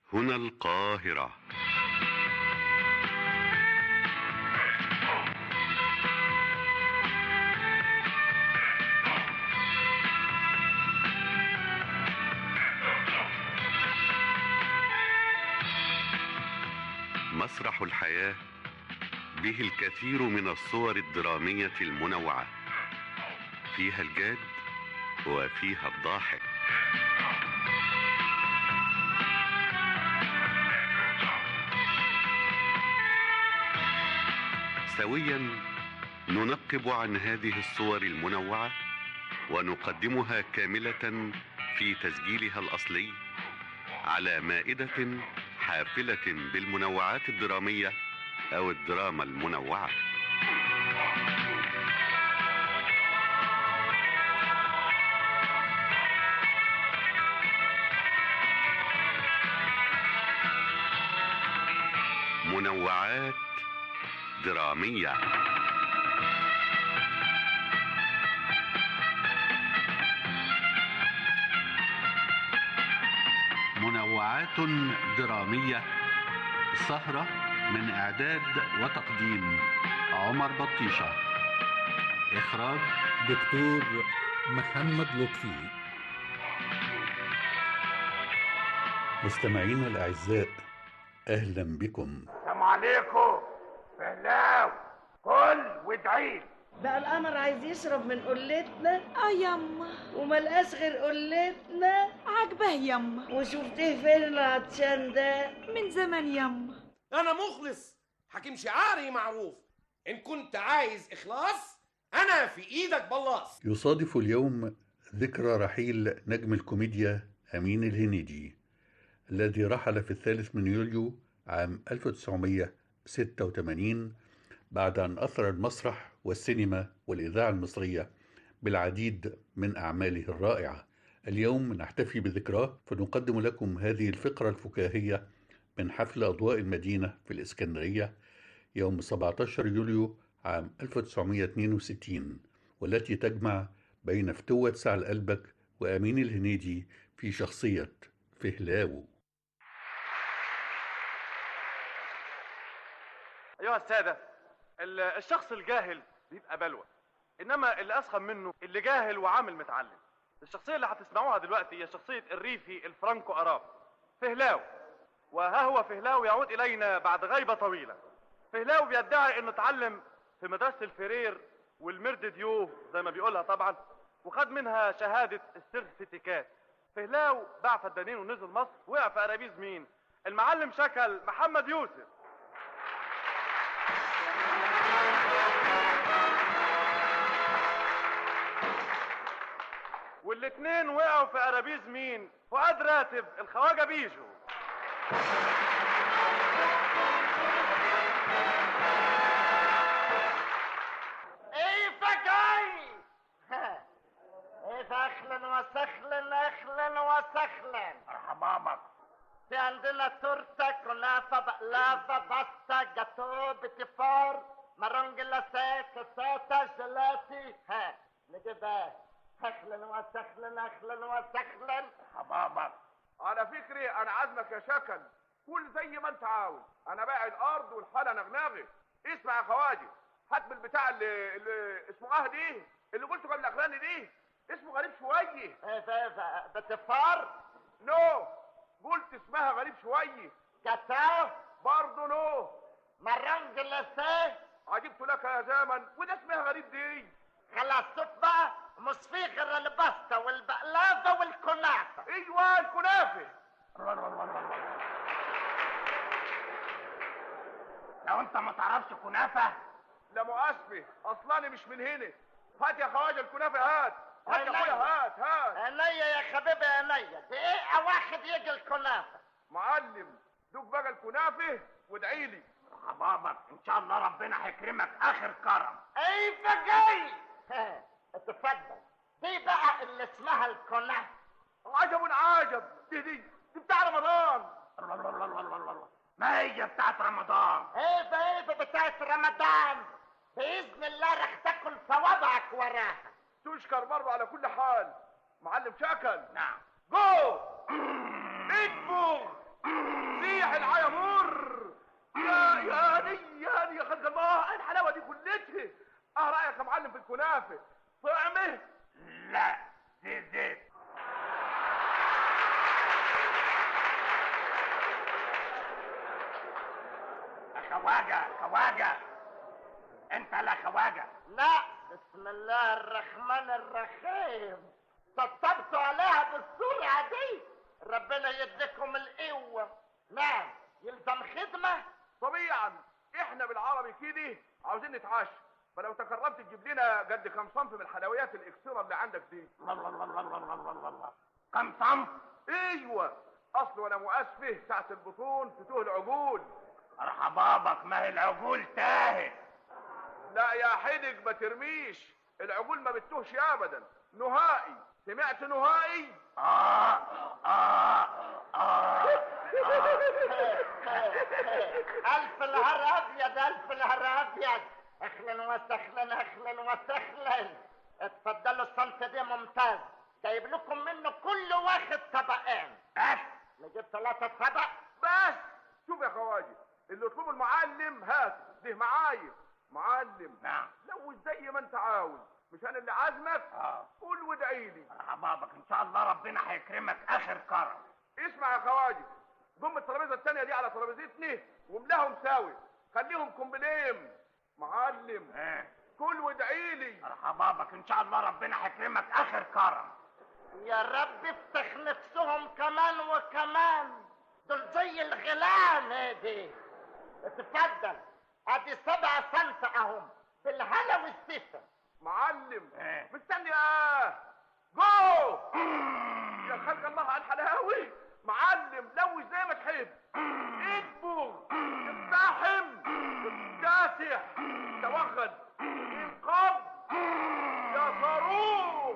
هنا القاهرة مسرح الحياة به الكثير من الصور الدرامية المنوعة فيها الجاد وفيها الضاحك سويا ننقب عن هذه الصور المنوعة ونقدمها كاملة في تسجيلها الأصلي على مائدة حافلة بالمنوعات الدرامية أو الدراما المنوعة منوعات درامية منوعات درامية سهرة من إعداد وتقديم عمر بطيشة إخراج دكتور محمد لطفي مستمعينا الأعزاء أهلا بكم السلام عليكم فهلاو كل وادعيل بقى القمر عايز يشرب من قلتنا اه يما وملقاش غير قلتنا عجباه يما وشفتيه فين العطشان ده من زمان يما انا مخلص حكيم شعاري معروف ان كنت عايز اخلاص انا في ايدك بلاص يصادف اليوم ذكرى رحيل نجم الكوميديا أمين الهنيدي الذي رحل في الثالث من يوليو عام 1986 بعد أن أثر المسرح والسينما والإذاعة المصرية بالعديد من أعماله الرائعة اليوم نحتفي بذكراه فنقدم لكم هذه الفقرة الفكاهية من حفل أضواء المدينة في الإسكندرية يوم 17 يوليو عام 1962 والتي تجمع بين فتوة سعد قلبك وأمين الهنيدي في شخصية فهلاو أيها السادة ال- الشخص الجاهل بيبقى بلوى إنما اللي أسخن منه اللي جاهل وعامل متعلم الشخصية اللي هتسمعوها دلوقتي هي شخصية الريفي الفرانكو أراب فهلاو وها هو فهلاو يعود إلينا بعد غيبة طويلة فهلاو بيدعي إنه اتعلم في مدرسة الفرير والمرد ديو زي ما بيقولها طبعا وخد منها شهادة السيرتيفيكات فهلاو باع فدانين ونزل مصر وقع في قرابيز مين؟ المعلم شكل محمد يوسف والاتنين وقعوا في قرابيز مين؟ فؤاد راتب الخواجه بيجو ايه فجاي ايه اهلا وسهلا اهلا وسهلا حمامك في عندنا تورته كنافه بقلافه باستا جاتو بتفار مرونج لاسيه كاساتا جلاتي ها نجيبها اهلا وسهلا اهلا وسهلا حمامك على فكري انا عازمك يا شكل كل زي ما انت عاوز انا بايع الارض والحاله نغنغي اسمع يا خواجه هات من البتاع اللي, اللي اسمه اه دي اللي قلته قبل الاخراني دي اسمه غريب شويه ايه ده بتفار نو قلت اسمها غريب شويه جاتو برضه نو مرونج لاسيه عجبت لك يا زمن وده اسمها غريب دي خلاص شوف بقى مش في غير الباستا والبقلافه والكنافه ايوه الكنافه لو انت ما تعرفش كنافه لا مؤاسفه اصلاني مش من هنا هات يا خواجه الكنافه هات هات يا اخويا هات هات عينيا يا حبيبي عينيا دقيقه واحد يجي الكنافه معلم دوق بقى الكنافه وادعي لي حبابك ان شاء الله ربنا هيكرمك اخر كرم اي فجاي اتفضل دي بقى اللي اسمها الكنافه عجب عجب دي دي دي بتاع رمضان ما هي بتاعت رمضان ايه ده ايه ده بتاعت رمضان باذن الله رح تاكل صوابعك وراها تشكر برضه على كل حال معلم شكل نعم جو اكبر كنافه طعمه لا في زيت خواجة خواجة انت لا خواجة لا بسم الله الرحمن الرحيم سطبتوا عليها بالسرعة دي ربنا يديكم القوة نعم يلزم خدمة طبيعا احنا بالعربي كده عاوزين نتعشى فلو تكرمت تجيب لنا قد كام صنف من الحلويات الاكسره اللي عندك دي كم صنف ايوه اصل وانا مؤسفه ساعه البطون تتوه العقول مرحبابك ما هي العقول تاهت لا يا حدق ما ترميش العقول ما بتتوهش ابدا نهائي سمعت نهائي آه آه آه ألف نهار أبيض ألف نهار أبيض أهلا وسهلا أهلا وسهلا اتفضلوا الصنف دي ممتاز جايب لكم منه كل واحد طبقين بس نجيب ثلاثة طبق بس شوف يا خواجه اللي يطلبه المعلم هات ده معايا معلم نعم لو زي ما انت عاوز مش انا اللي عازمك آه قول وادعي لي مرحبابك إن شاء الله ربنا هيكرمك آخر كرم اسمع يا خواجه ضم الترابيزه الثانيه دي على ترابيزتنا واملاهم ساوي خليهم كومبليم معلم إيه كل وادعي لي مرحبابك ان شاء الله ربنا هيكرمك اخر كرم يا رب افتح نفسهم كمان وكمان دول زي الغلام هادي اتفضل ادي سبع سنت اهم بالهلا والسفه معلم إيه. مستني اه جو يا خلق الله على الحلاوي معلم لوش زي ما تحب اكبر اقتحم كاسح توغل انقض يا صاروخ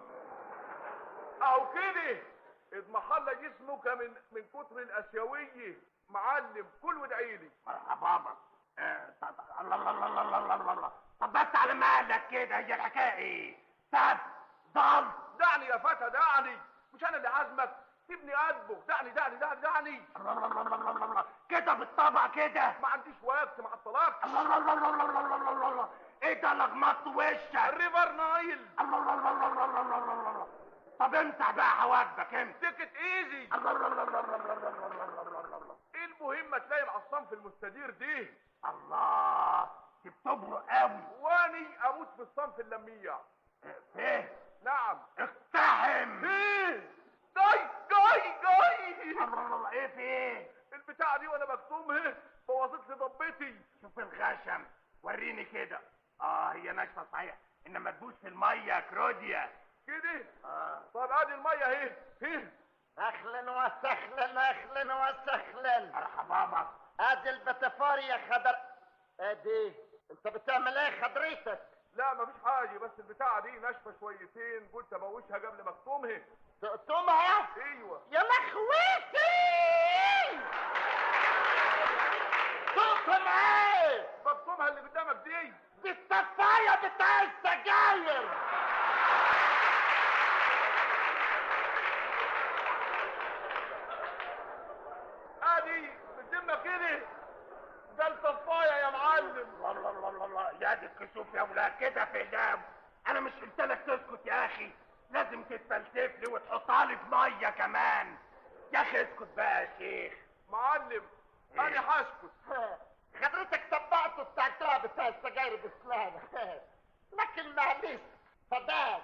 اهو كده اضمحل جسمك من من كتر الاسيويه معلم كل وادعي لي مرحبابك إيه، طب- الله الله الله الله الله الله الله طب بس على مالك كده هي الحكايه ايه سب ضل دعني يا فتى دعني مش انا اللي عازمك سيبني اطبخ دعني دعني دعني دعني الله الله الله الله الله الله كده بالطبع كده ما عنديش وقت ما عطلكش الله الله الله الله الله الله الله الله ايه ده لغمط وشك الريفر نايل الله الله الله الله الله الله الله الله الله طب امسح بقى حواجبك امسح تيكت ايزي الله الله الله الله الله الله الله الله الله الله الله ايه المهمة تلاقي مع الصنف المستدير دي الله دي بتبرق قوي واني اموت في الصنف اللميع ايه نعم اقتحم ايه جاي جاي جاي الله الله الله ايه في ايه البتاعة دي وانا مكتومها بوظت لي ضبتي شوف الغشم وريني كده اه هي ناشفه صحيح انما تبوس في الميه يا كروديا كده اه طب ادي المية اهي اهي اهلا وسهلا اهلا وسهلا مرحبا ادي البتفار يا خضر ادي انت بتعمل ايه خضريتك لا مفيش حاجة بس البتاعة دي ناشفة شويتين قلت ابوشها قبل ما اكتمها تقطمها ايوه يا لخوتي تقطم ايه بكتمها اللي قدامك دي دي الطفايه بتاع السجاير ادي بالذمة كده ده الطفاية يا معلم الله الله الله الله الله يا دي الكسوف يا ولاد كده في دم انا مش قلت لك تسكت يا اخي لازم تتفلسف لي وتحطها لي في ميه كمان يا اخي اسكت بقى يا شيخ معلم انا هسكت خبرتك طبقته بتاعتها بتاع السجاير بسلامة لكن معلش فداك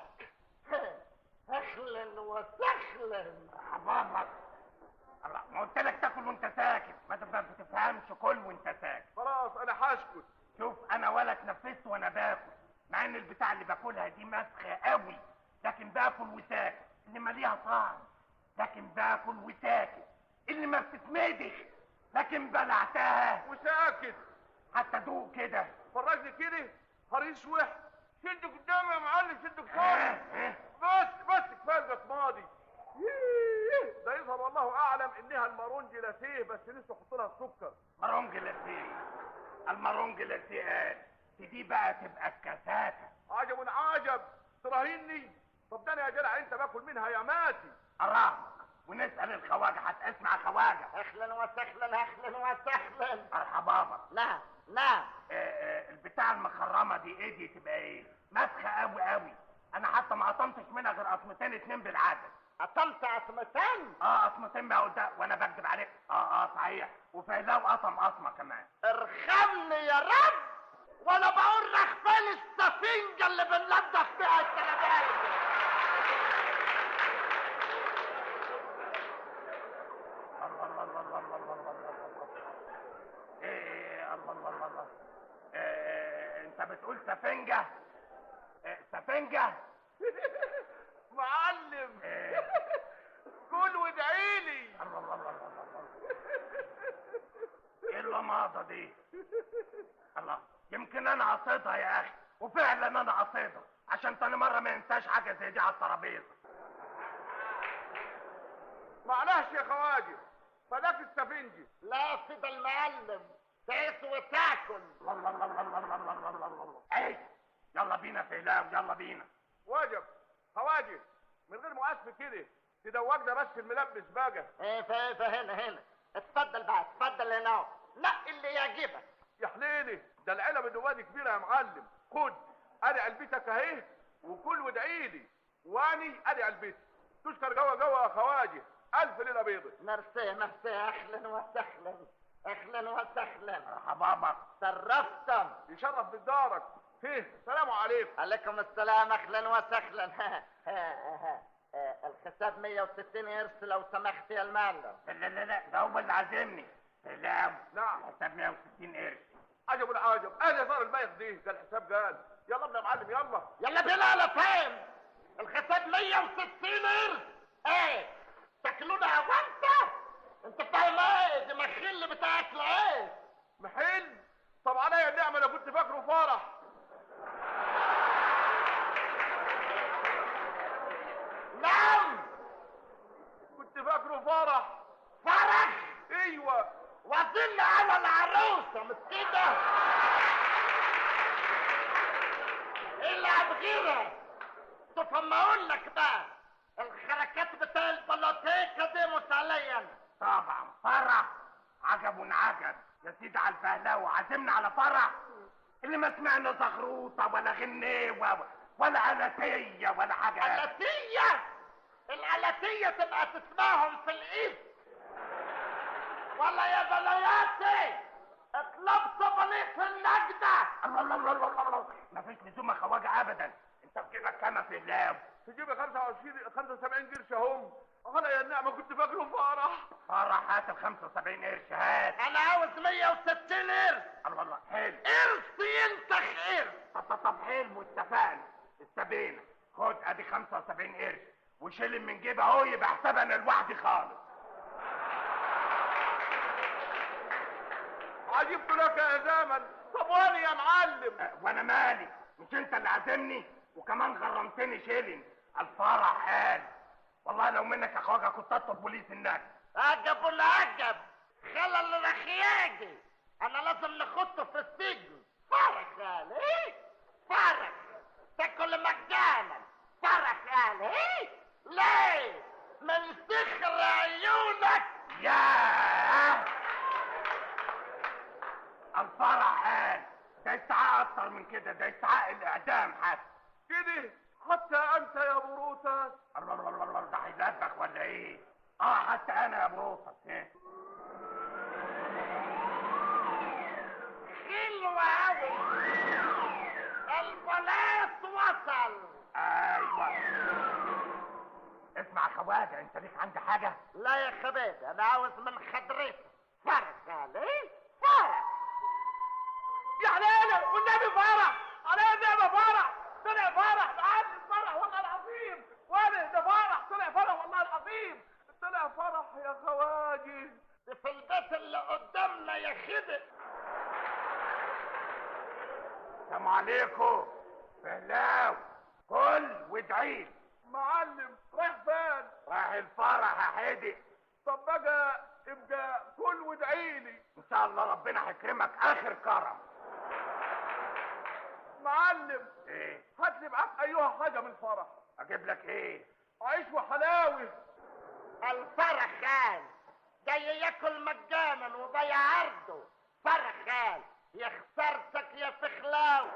اهلا وسهلا حبابك الله ما قلت لك تاكل وانت ساكت ما انت ما بتفهمش كل وانت ساكت خلاص انا هسكت شوف انا ولا اتنفست وانا باكل مع ان البتاع اللي باكلها دي مسخه قوي لكن باكل وساكت انما ليها طعم لكن باكل وساكت اللي ما بتتمدخ لكن بلعتها وساكت حتى دوق كده فرجني كده هريس وح شد قدامي يا معلم شد قدامي اه، بس بس كفايه القط ماضي ييه، ده يظهر والله اعلم انها المارون جيلاتيه بس لسه حط لها السكر مرونج لاتيه المارونج لاتيه قال دي بقى تبقى الكاساته عجب عجب تراهني طب ده انا يا جدع انت باكل منها يا ماتي قربك ونسال الخواجه هتسمع خواجه اهلا وسهلا اهلا وسهلا مرحبا بك نعم نعم آه، آه، البتاع المخرمه القطمه دي ايه دي تبقى ايه مسخه قوي قوي انا حتى ما قطمتش منها غير قطمتين اتنين بالعدد قطمت قطمتين اه قطمتين ما ده وانا بكذب عليك اه اه صحيح وفهلاو قطم قطمه كمان ارحمني يا رب وانا بقول لك فين السفنجه اللي بنلدغ فيها التلاتين الله الله الله الله الله الله الله الله الله ايه الله الله الله الله إيه انت بتقول سفنجه إيه سفنجه معلم إيه كل وادعي لي الله الله الله الله الله ايه اللماضه دي الله يمكن انا قصيدها يا اخي وفعلا انا قصيدها عشان تاني مره ما ينساش حاجه زي دي على الترابيزه معلش يا خواجه فداك السفنجي لا سيد المعلم تعيش وتاكل الله الله الله الله الله الله الله الله الله الله ايه يلا بينا فهلاو يلا بينا واجب خواجه من غير مؤاسفه كده تدوجنا بس الملبس بقى ايه فا- فا هنا هنا اتفضل بقى اتفضل هنا نقي اللي يعجبك يا حليلي ده العلب النوادي كبيره يا معلم خد ادي علبتك اهي وكل وادعي لي واني ادي علبتي تشكر جوا جوا يا خواجه الف ليله بيضه ميرسي ميرسي اهلا وسهلا اهلا وسهلا حبابك شرفتم يشرف بدارك فيه السلام عليكم عليكم السلام اهلا وسهلا الحساب 160 قرش لو سمحت يا المعلم لا لا لا ده هو اللي عازمني فهلاو نعم حساب 160 قرش عجب العجب انا صار البايخ دي ده الحساب قال يلا ابن يا معلم يلا يلا بينا على فين الحساب 160 قرش ايه تاكلونا وانت انت فاهم ايه دي مخل بتاع اكل ايه محل طب عليا النعمه انا كنت فاكره فرح نعم كنت فاكره فرح فرح ايوه وظل على العروسه مش كده العب غيرها شوف اما اقول لك بقى الحركات بتاع البلاطيكه دي مش عليا أنا. طبعا فرح عجب عجب يا سيدي على الفهلاوة عازمنا على فرح اللي ما سمعنا زغروطة ولا غنيوة ولا آلاتية ولا حاجة علاتية العلاتية تبقى تسمعهم في الايد ولا يا بلاياتي اطلب صبلية النجدة الله الله الله الله الله ما فيش لزوم خواجة أبدا أنت في جيبك كام في اللاب تجيب 25 75 قرش اهم عليا النعمه كنت فاكره فرح فرح هات ال 75 قرش هات انا عاوز 160 قرش الله الله حلو قرش ينتخ قرش طب طب طب حلو اتفقنا استبينا خد ادي 75 قرش وشيل من جيبي اهو يبقى حساب انا لوحدي خالص عجبت لك يا زمن طب وانا يا معلم أه، وانا مالي مش انت اللي عازمني وكمان غرمتني شيلن الفرح قال والله لو منك يا خواجه كنت اطلب بوليس النجم عجب العجب خلل الرخياجي انا لازم نخطه في السجن فرح قال ايه فرح تاكل مجانا فرح قال ايه ليه من سخر عيونك ياه الفرح قال ده يستحق اكتر من كده ده يستحق الاعدام حتى كده حتى انت يا بروتس الله الله الله الله ده هيلبخ ولا ايه اه حتى انا يا بروطس إيه؟ حلوة أوي البلاط وصل ايوه اسمع يا خواجه انت ليك عندي حاجه لا يا حبيبي انا عاوز من خضرتك فرح قال ايه فرح يا حليلة والنبي فرح عليا النعمه فرح طلع فرح معلم فرح والله العظيم وانا ده فرح طلع فرح والله العظيم طلع فرح يا خواجه دي في البيت اللي قدامنا يا خدق السلام عليكم فهلاو كل وادعي لي. معلم رايح فين رايح الفرح يا حدق طب بقى ابقى كل وادعي لي ان شاء الله ربنا هيكرمك اخر كرم معلم ايه هات لي معاك ايها حاجه من فرح اجيب لك ايه عيش وحلاوه الفرح قال جاي ياكل مجانا وضيع عرضه فرح قال يا خسارتك يا فخلاوي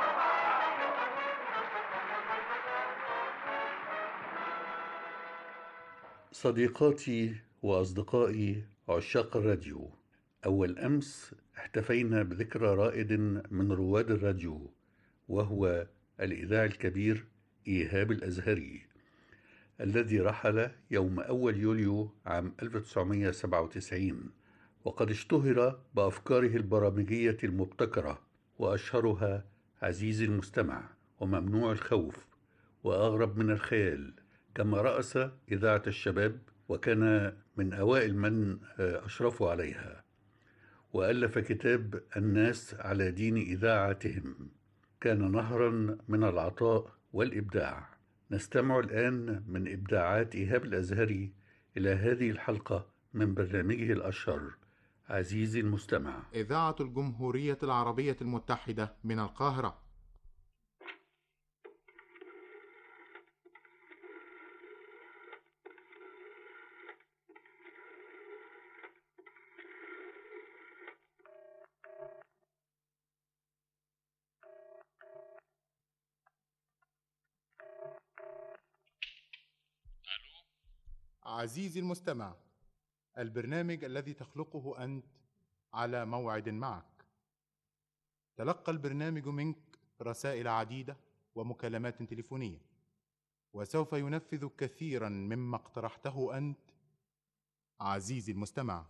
صديقاتي وأصدقائي عشاق الراديو أول أمس احتفينا بذكرى رائد من رواد الراديو وهو الإذاعي الكبير إيهاب الأزهري الذي رحل يوم أول يوليو عام 1997 وقد اشتهر بأفكاره البرامجية المبتكرة وأشهرها عزيزي المستمع وممنوع الخوف وأغرب من الخيال كما رأس إذاعة الشباب وكان من أوائل من أشرفوا عليها وألف كتاب الناس على دين إذاعتهم كان نهرا من العطاء والإبداع نستمع الآن من إبداعات إيهاب الأزهري إلى هذه الحلقة من برنامجه الأشهر عزيزي المستمع إذاعة الجمهورية العربية المتحدة من القاهرة عزيزي المستمع البرنامج الذي تخلقه انت على موعد معك تلقى البرنامج منك رسائل عديده ومكالمات تليفونيه وسوف ينفذ كثيرا مما اقترحته انت عزيزي المستمع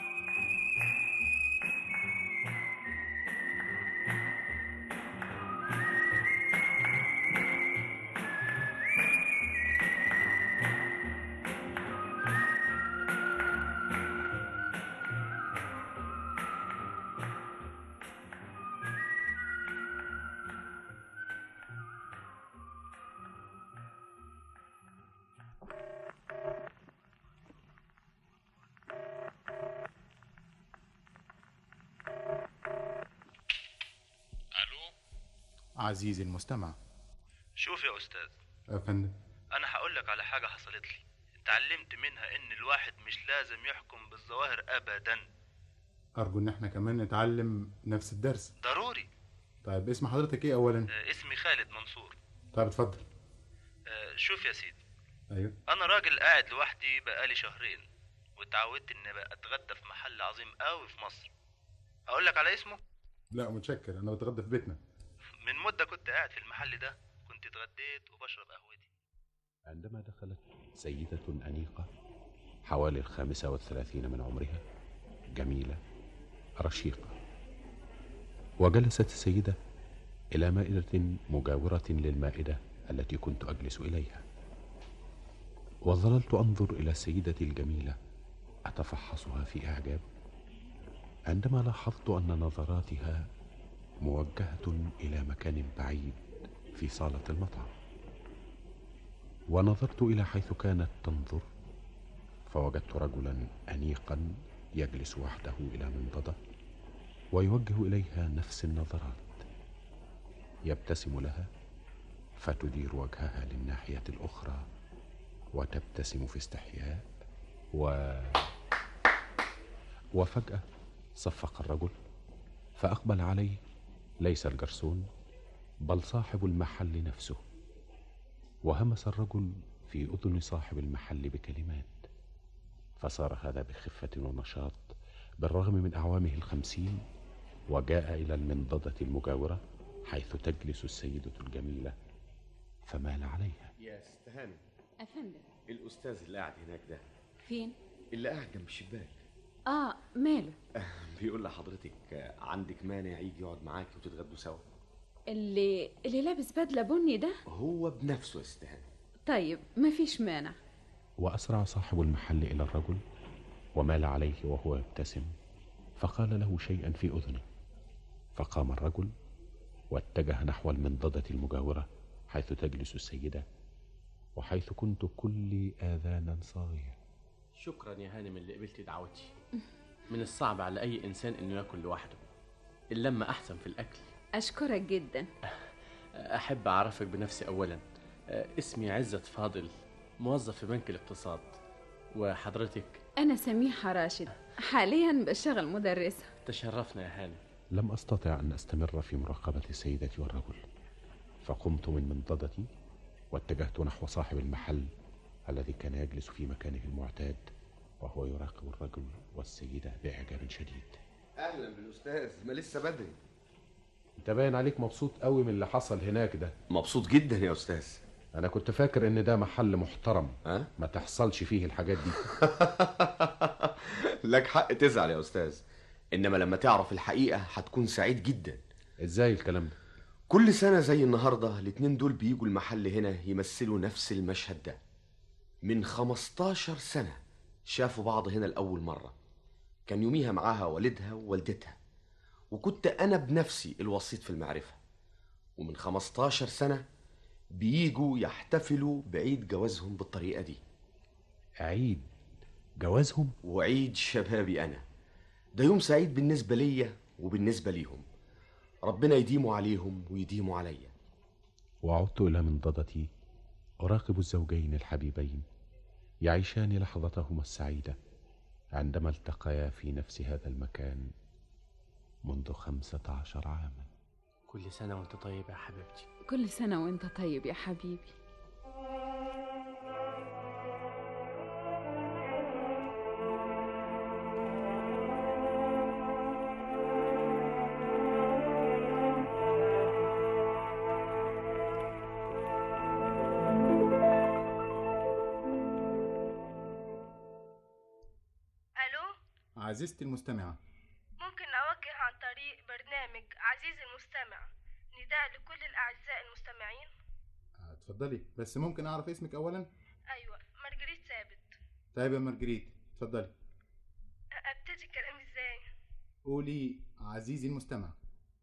عزيزي المستمع شوف يا استاذ يا فندم انا هقول لك على حاجه حصلت لي اتعلمت منها ان الواحد مش لازم يحكم بالظواهر ابدا ارجو ان احنا كمان نتعلم نفس الدرس ضروري طيب اسم حضرتك ايه اولا آه اسمي خالد منصور طيب اتفضل آه شوف يا سيدي ايوه انا راجل قاعد لوحدي بقالي شهرين واتعودت اني بقى اتغدى في محل عظيم قوي في مصر اقول لك على اسمه لا متشكر انا بتغدى في بيتنا من مدة كنت قاعد في المحل ده كنت اتغديت وبشرب قهوتي عندما دخلت سيدة أنيقة حوالي الخامسة والثلاثين من عمرها جميلة رشيقة وجلست السيدة إلى مائدة مجاورة للمائدة التي كنت أجلس إليها وظللت أنظر إلى السيدة الجميلة أتفحصها في إعجاب عندما لاحظت أن نظراتها موجهة إلى مكان بعيد في صالة المطعم ونظرت إلى حيث كانت تنظر فوجدت رجلا أنيقا يجلس وحده إلى منضدة ويوجه إليها نفس النظرات يبتسم لها فتدير وجهها للناحية الأخرى وتبتسم في استحياء و وفجأة صفق الرجل فأقبل عليه ليس الجرسون بل صاحب المحل نفسه وهمس الرجل في اذن صاحب المحل بكلمات فصار هذا بخفه ونشاط بالرغم من اعوامه الخمسين وجاء الى المنضده المجاوره حيث تجلس السيده الجميله فمال عليها يا ست هانم أفندم الاستاذ اللي قاعد هناك ده فين؟ اللي قاعد جنب الشباك آه ماله؟ بيقول لحضرتك آه، عندك مانع يجي يقعد معاكي وتتغدوا سوا اللي اللي لابس بدلة بني ده؟ هو بنفسه يا ست هانم طيب مفيش مانع واسرع صاحب المحل الى الرجل ومال عليه وهو يبتسم فقال له شيئا في اذنه فقام الرجل واتجه نحو المنضده المجاوره حيث تجلس السيده وحيث كنت كلي اذانا صاغيه شكرا يا هانم اللي قبلتي دعوتي من الصعب على اي انسان انه ياكل لوحده اللمه احسن في الاكل أشكرك جدا احب اعرفك بنفسي اولا آه، اسمي عزت فاضل موظف في بنك الاقتصاد وحضرتك أنا سميحة راشد حاليا بشتغل مدرسة تشرفنا يا هانم لم أستطع أن أستمر في مراقبة سيدتي والرجل فقمت من منضدتي واتجهت نحو صاحب المحل الذي كان يجلس في مكانه المعتاد وهو يراقب الرجل والسيدة بإعجاب شديد اهلا بالاستاذ ما لسه بدري انت باين عليك مبسوط قوي من اللي حصل هناك ده مبسوط جدا يا استاذ انا كنت فاكر ان ده محل محترم أه؟ ما تحصلش فيه الحاجات دي لك حق تزعل يا استاذ انما لما تعرف الحقيقه هتكون سعيد جدا ازاي الكلام ده كل سنه زي النهارده الاتنين دول بيجوا المحل هنا يمثلوا نفس المشهد ده من 15 سنه شافوا بعض هنا لاول مره كان يوميها معاها والدها ووالدتها وكنت انا بنفسي الوسيط في المعرفه ومن 15 سنه بيجوا يحتفلوا بعيد جوازهم بالطريقه دي عيد جوازهم وعيد شبابي انا ده يوم سعيد بالنسبه ليا وبالنسبه ليهم ربنا يديمه عليهم ويديمه عليا وعدت إلى منضدتي أراقب الزوجين الحبيبين يعيشان لحظتهما السعيدة عندما التقيا في نفس هذا المكان منذ خمسة عشر عاما كل سنة وانت طيب يا حبيبتي كل سنة وانت طيب يا حبيبي الو عزيزتي المستمعة ممكن اوجه عن طريق برنامج عزيزي المستمع نداء لكل الاعزاء المستمعين اتفضلي بس ممكن أعرف اسمك أولا ايوه مارجريت ثابت طيب يا مارجريت اتفضلي أ- ابتدي كلامي ازاي قولي عزيزي المستمع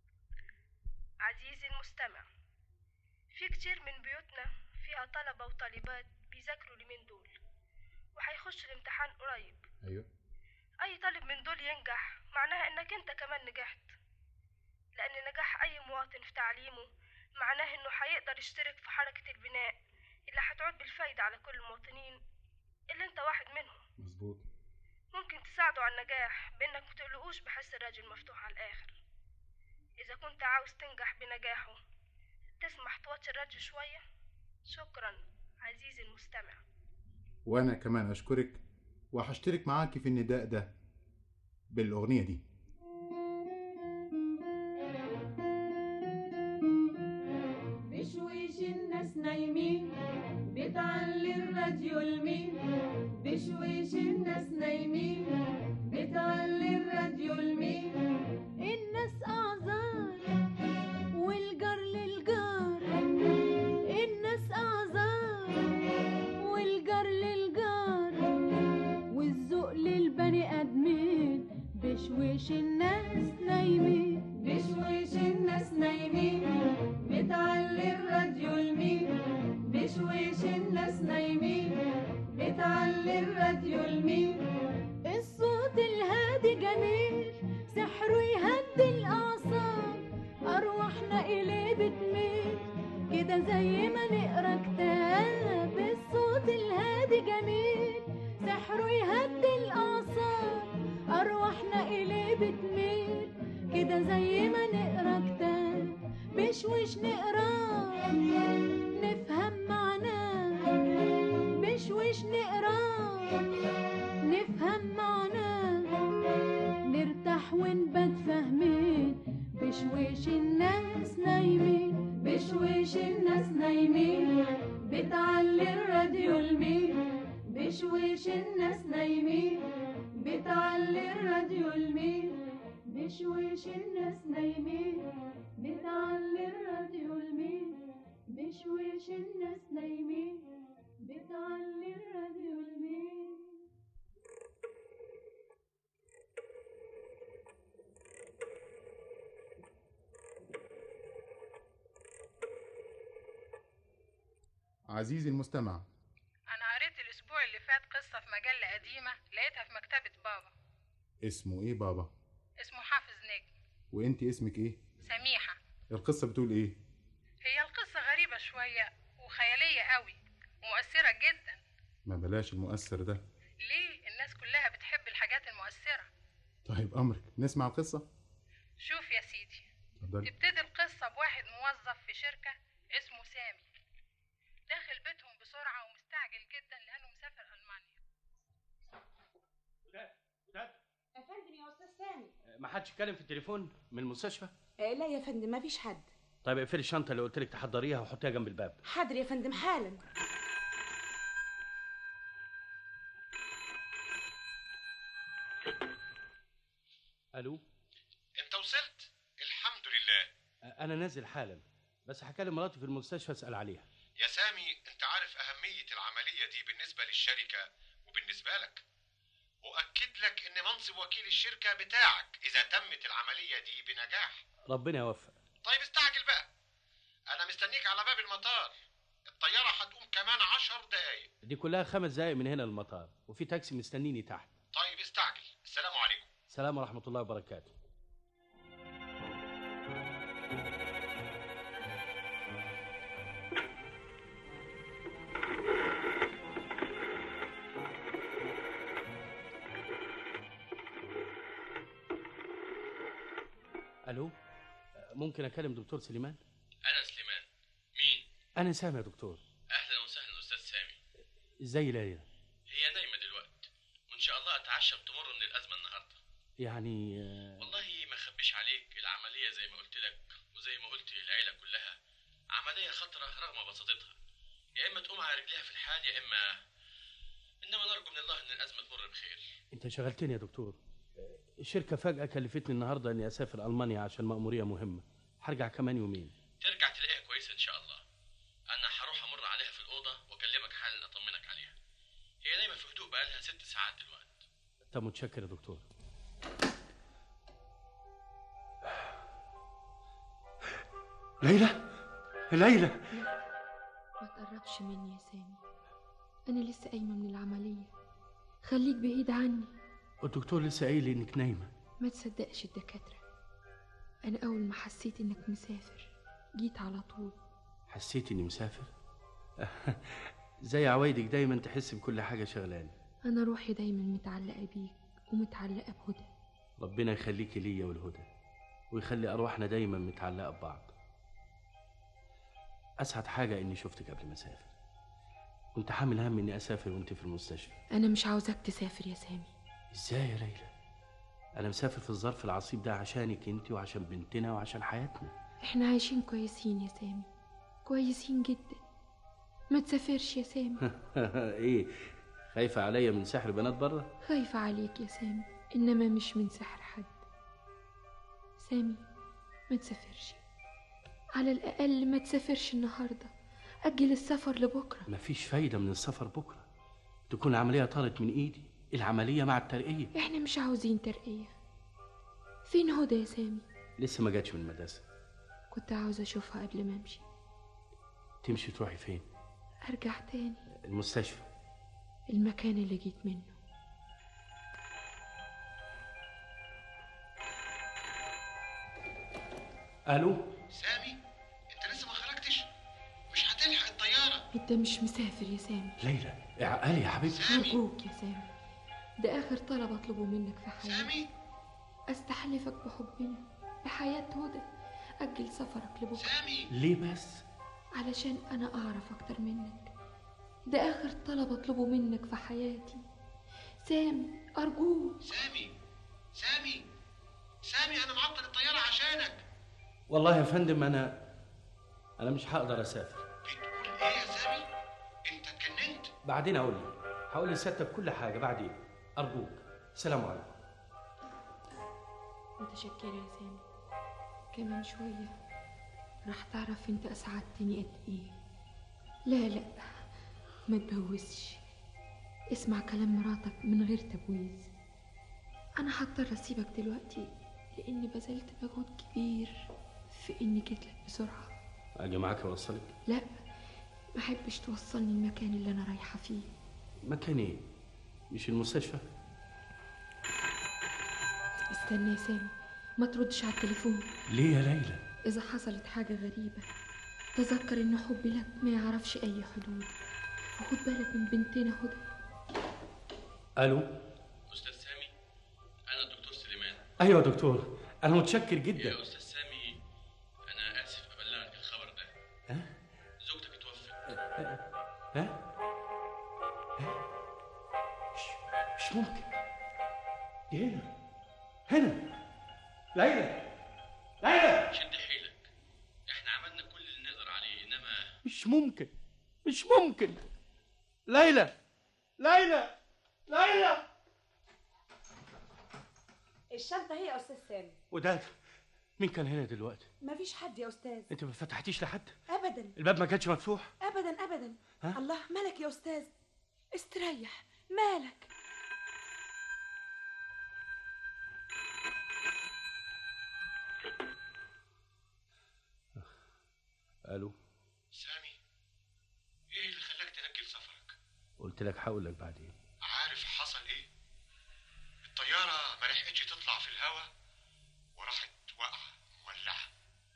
عزيزي المستمع في كتير من بيوتنا فيها طلبة وطالبات بيذاكروا اليومين دول وهيخشوا الامتحان قريب أيوه اي طالب من دول ينجح معناها انك انت كمان نجحت لان نجاح اي مواطن في تعليمه معناه انه هيقدر يشترك في حركة البناء اللي هتعود بالفايدة على كل المواطنين اللي انت واحد منهم مظبوط ممكن تساعده على النجاح بانك متقلقوش بحس الراجل مفتوح على الاخر اذا كنت عاوز تنجح بنجاحه تسمح توطي الراديو شوية شكرا عزيزي المستمع وأنا كمان أشكرك وهشترك معاكي في النداء ده بالأغنية دي بشويش الناس نايمين بتعلي الراديو لمين بشويش الناس نايمين بتعلي الراديو لمين الناس أعذار والجار للجار الناس أعذار والجار للجار والذوق للبني آدمين بشويش الناس نايمين بشويش الناس نايمين بتعلي الراديو لمين بشويش الناس نايمين بتعلي الراديو لمين الصوت الهادي جميل سحره يهدي الأعصاب أرواحنا إليه بتميل كده زي ما نقرا كتاب الصوت الهادي جميل سحره يهدي الأعصاب أرواحنا إليه بتميل كده زي ما نقرا كتاب بشوش نقراه نفهم معناه بشوش نقراه نفهم معناه نرتاح ونبات فاهمين بشويش الناس نايمين بشويش الناس نايمين بتعلي الراديو لمين بشويش الناس نايمين بتعلي الراديو لمين بشويش الناس نايمين بتعلي الراديو لمين بشويش الناس نايمين بتعلي الراديو لمين عزيزي المستمع أنا قريت الأسبوع اللي فات قصة في مجلة قديمة لقيتها في مكتبة بابا اسمه إيه بابا اسمه حافظ نجم وإنت اسمك إيه سميحة القصة بتقول إيه هي القصة غريبة شوية وخيالية قوي ومؤثرة جدا ما بلاش المؤثر ده ليه الناس كلها بتحب الحاجات المؤثرة طيب أمرك نسمع القصة شوف يا سيدي اتفضلي تبتدي القصة بواحد موظف في شركة اسمه سامي داخل بيتهم بسرعة ومستعجل جدا لأنه مسافر ألمانيا يا فندم يا استاذ سامي ما حدش اتكلم في التليفون من المستشفى آه، لا يا فندم ما فيش حد طيب اقفلي الشنطه اللي قلت لك تحضريها وحطيها جنب الباب حاضر يا فندم حالا الو انت وصلت الحمد لله انا نازل حالا بس هكلم مراتي في المستشفى اسال عليها يا سامي انت عارف اهمية العملية دي بالنسبة للشركة وبالنسبة لك أؤكد لك ان منصب وكيل الشركة بتاعك اذا تمت العملية دي بنجاح ربنا يوفق طيب استعجل بقى انا مستنيك على باب المطار الطيارة هتقوم كمان عشر دقايق دي كلها خمس دقايق من هنا للمطار وفي تاكسي مستنيني تحت طيب استعجل السلام عليكم سلام ورحمه الله وبركاته الو ممكن اكلم دكتور سليمان أنا سليمان مين؟ انا سامي يا دكتور أهلا وسهلا أستاذ سامي ازاي ليلى هي نايمة دلوقتي وإن شاء الله أتعشم تمر من الأزمة النهاردة يعني آه، والله ما أخبيش عليك العملية زي ما قلت لك وزي ما قلت للعيلة كلها عملية خطرة رغم بساطتها يا إما تقوم على رجليها في الحال يا إما إنما نرجو من الله إن الأزمة تمر بخير انت شغلتني يا دكتور الشركه فجاه كلفتني النهارده اني اسافر المانيا عشان مأموريه مهمه هرجع كمان يومين ترجع تلاقيها كويسة إن شاء الله أنا هروح أمر عليها في الأوضة وأكلمك حالا أطمنك عليها هي نايمة في هدوء بقالها ست ساعات دلوقتي طب متشكر يا دكتور ليلى ليلى ما تقربش مني يا سامي أنا لسه قايمة من العملية خليك بعيد عني والدكتور لسه قايل لي انك نايمه ما تصدقش الدكاترة أنا أول ما حسيت إنك مسافر جيت على طول حسيت اني مسافر زي عوايدك دايما تحس بكل حاجه شغلانه أنا روحي دايما متعلقة بيك ومتعلقة بهدى ربنا يخليكي ليا والهدى ويخلي ارواحنا دايما متعلقه ببعض اسعد حاجه اني شفتك قبل ما اسافر كنت حامل هم اني اسافر وانت في المستشفى أنا مش عاوزاك تسافر يا سامي ازاي يا ليلى انا مسافر في الظرف العصيب ده عشانك انت وعشان بنتنا وعشان حياتنا إحنا عايشين كويسين يا سامي كويسين جدا ما تسافرش يا سامي ايه خايفه عليا من سحر بنات بره خايفة عليك يا سامي إنما مش من سحر حد سامي ما تسافرش على الأقل ما تسافرش النهاردة أجل السفر لبكرة مفيش فايده من السفر بكره تكون العمليه طارت من ايدي العمليه مع الترقيه إحنا مش عاوزين ترقية فين هدى يا سامي لسه ما جاتش من المدرسه كنت عاوزة أشوفها قبل ما أمشي تمشي تروحي فين أرجع تاني المستشفى المكان اللي جيت منه الو سامي انت لسه ما خرجتش مش هتلحق الطيارة أنت مش مسافر يا سامي ليلى اعقلي يا حبيبتي أرجوك يا سامي ده آخر طلب أطلبه منك في حياتي سامي أستحلفك بحبنا بحياة هدى أجل سفرك لبكرة سامي ليه بس علشان أنا أعرف أكتر منك ده آخر طلب أطلبه منك في حياتي سامي أرجوك سامي سامي سامي انا معطل الطيارة عشانك والله يا فندم انا انا مش هقدر اسافر بتقول ايه يا سامي انت اتجننت بعدين اقول لك هقول لسيادتك كل حاجه بعدين ارجوك سلام عليكم متشكرة يا سامي كمان شوية راح تعرف انت أسعدتني قد ايه لا لا ما تبوسش اسمع كلام مراتك من غير تبويز أنا هضطر أسيبك دلوقتي لأني بذلت مجهود كبير في إني جيتلك بسرعة اجي معاك اوصلك لا ما أحبش توصلني المكان اللي أنا رايحة فيه مكان ايه مش المستشفى استنى يا سامي ما تردش على التليفون ليه يا ليلى إذا حصلت حاجة غريبة تذكر إن حبي لك ما يعرفش أي حدود وخد بالك من بنتنا هدى الو أستاذ سامي أنا الدكتور سليمان ايوه يا دكتور انا متشكر جدا يا استاذ سامي انا اسف ابلغك الخبر ده ها؟ زوجتك اتوفت ها مش ممكن دي هنا هنا ليلى ليلى شد حيلك احنا عملنا كل اللي نقدر عليه انما مش ممكن مش ممكن ليلى ليلى ليلى الشنطة هي يا أستاذ سامي وداد مين كان هنا دلوقتي مفيش حد يا أستاذ انت ما فتحتيش لحد أبدا الباب ما كانش مفتوح أبدا أبدا ها؟ الله مالك يا أستاذ استريح مالك الو سامي ايه اللي خلاك تأجل سفرك قلت لك هقول لك بعدين عارف حصل ايه الطيارة ما لحقتش تطلع في الهوا وراحت واقعة مولعة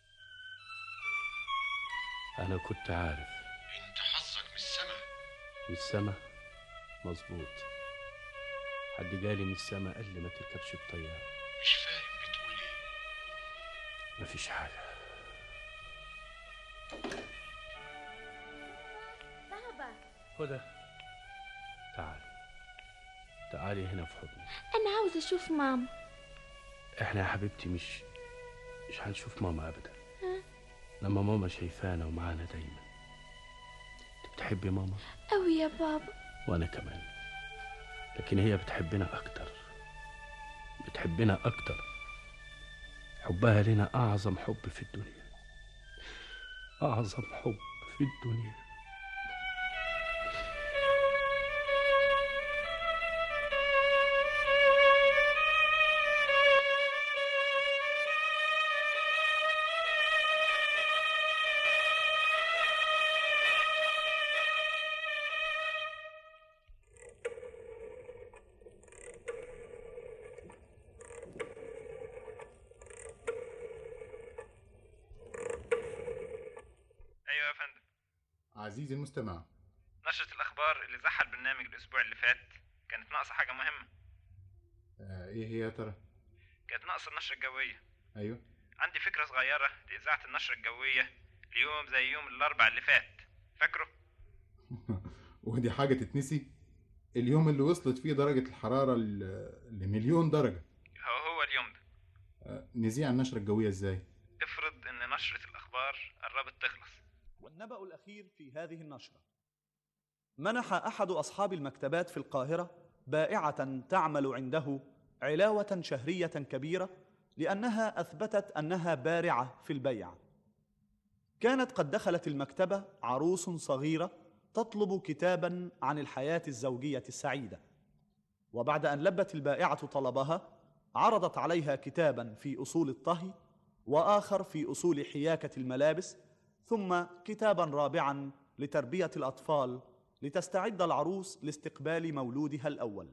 انا كنت عارف انت حظك من السما من السما مظبوط حد جالي من السما قال لي ما تركبش الطياره مش فاهم بتقول ايه مفيش حاجه بابا هدى تعالي تعالي هنا في حضني أنا عاوزة أشوف ماما احنا يا حبيبتي مش مش هنشوف ماما ابدا ها؟ لما ماما شايفانا ومعانا دايما انت بتحبي ماما أوي يا بابا وانا كمان لكن هي بتحبنا اكتر بتحبنا اكتر حبها لنا اعظم حب في الدنيا اعظم حب في الدنيا ايوه يا فندم عزيزي المستمع نشرة الأخبار اللي زحى البرنامج الأسبوع اللي فات كانت ناقصة حاجة مهمة آه ايه هي يا ترى كانت ناقصة النشرة الجوية ايوه عندي فكرة صغيرة لإذاعة النشرة الجوية ليوم زي يوم الأربع اللي فات فاكره؟ ودي حاجة تتنسي اليوم اللي وصلت فيه درجة الحرارة ل- لمليون درجة هو هو اليوم ده آه نذيع النشرة الجوية ازاي افرض إن نشرة الأخبار قربت تخلص والنبأ الأخير في هذه النشرة منح أحد أصحاب المكتبات في القاهرة بائعة تعمل عنده علاوة شهرية كبيرة لأنها أثبتت أنها بارعة في البيع كانت قد دخلت المكتبة عروس صغيرة تطلب كتابا عن الحياة الزوجية السعيدة وبعد أن لبت البائعة طلبها عرضت عليها كتابا في أصول الطهي وآخر في أصول حياكة الملابس ثم كتابا رابعا لتربية الأطفال لتستعد العروس لاستقبال مولودها الأول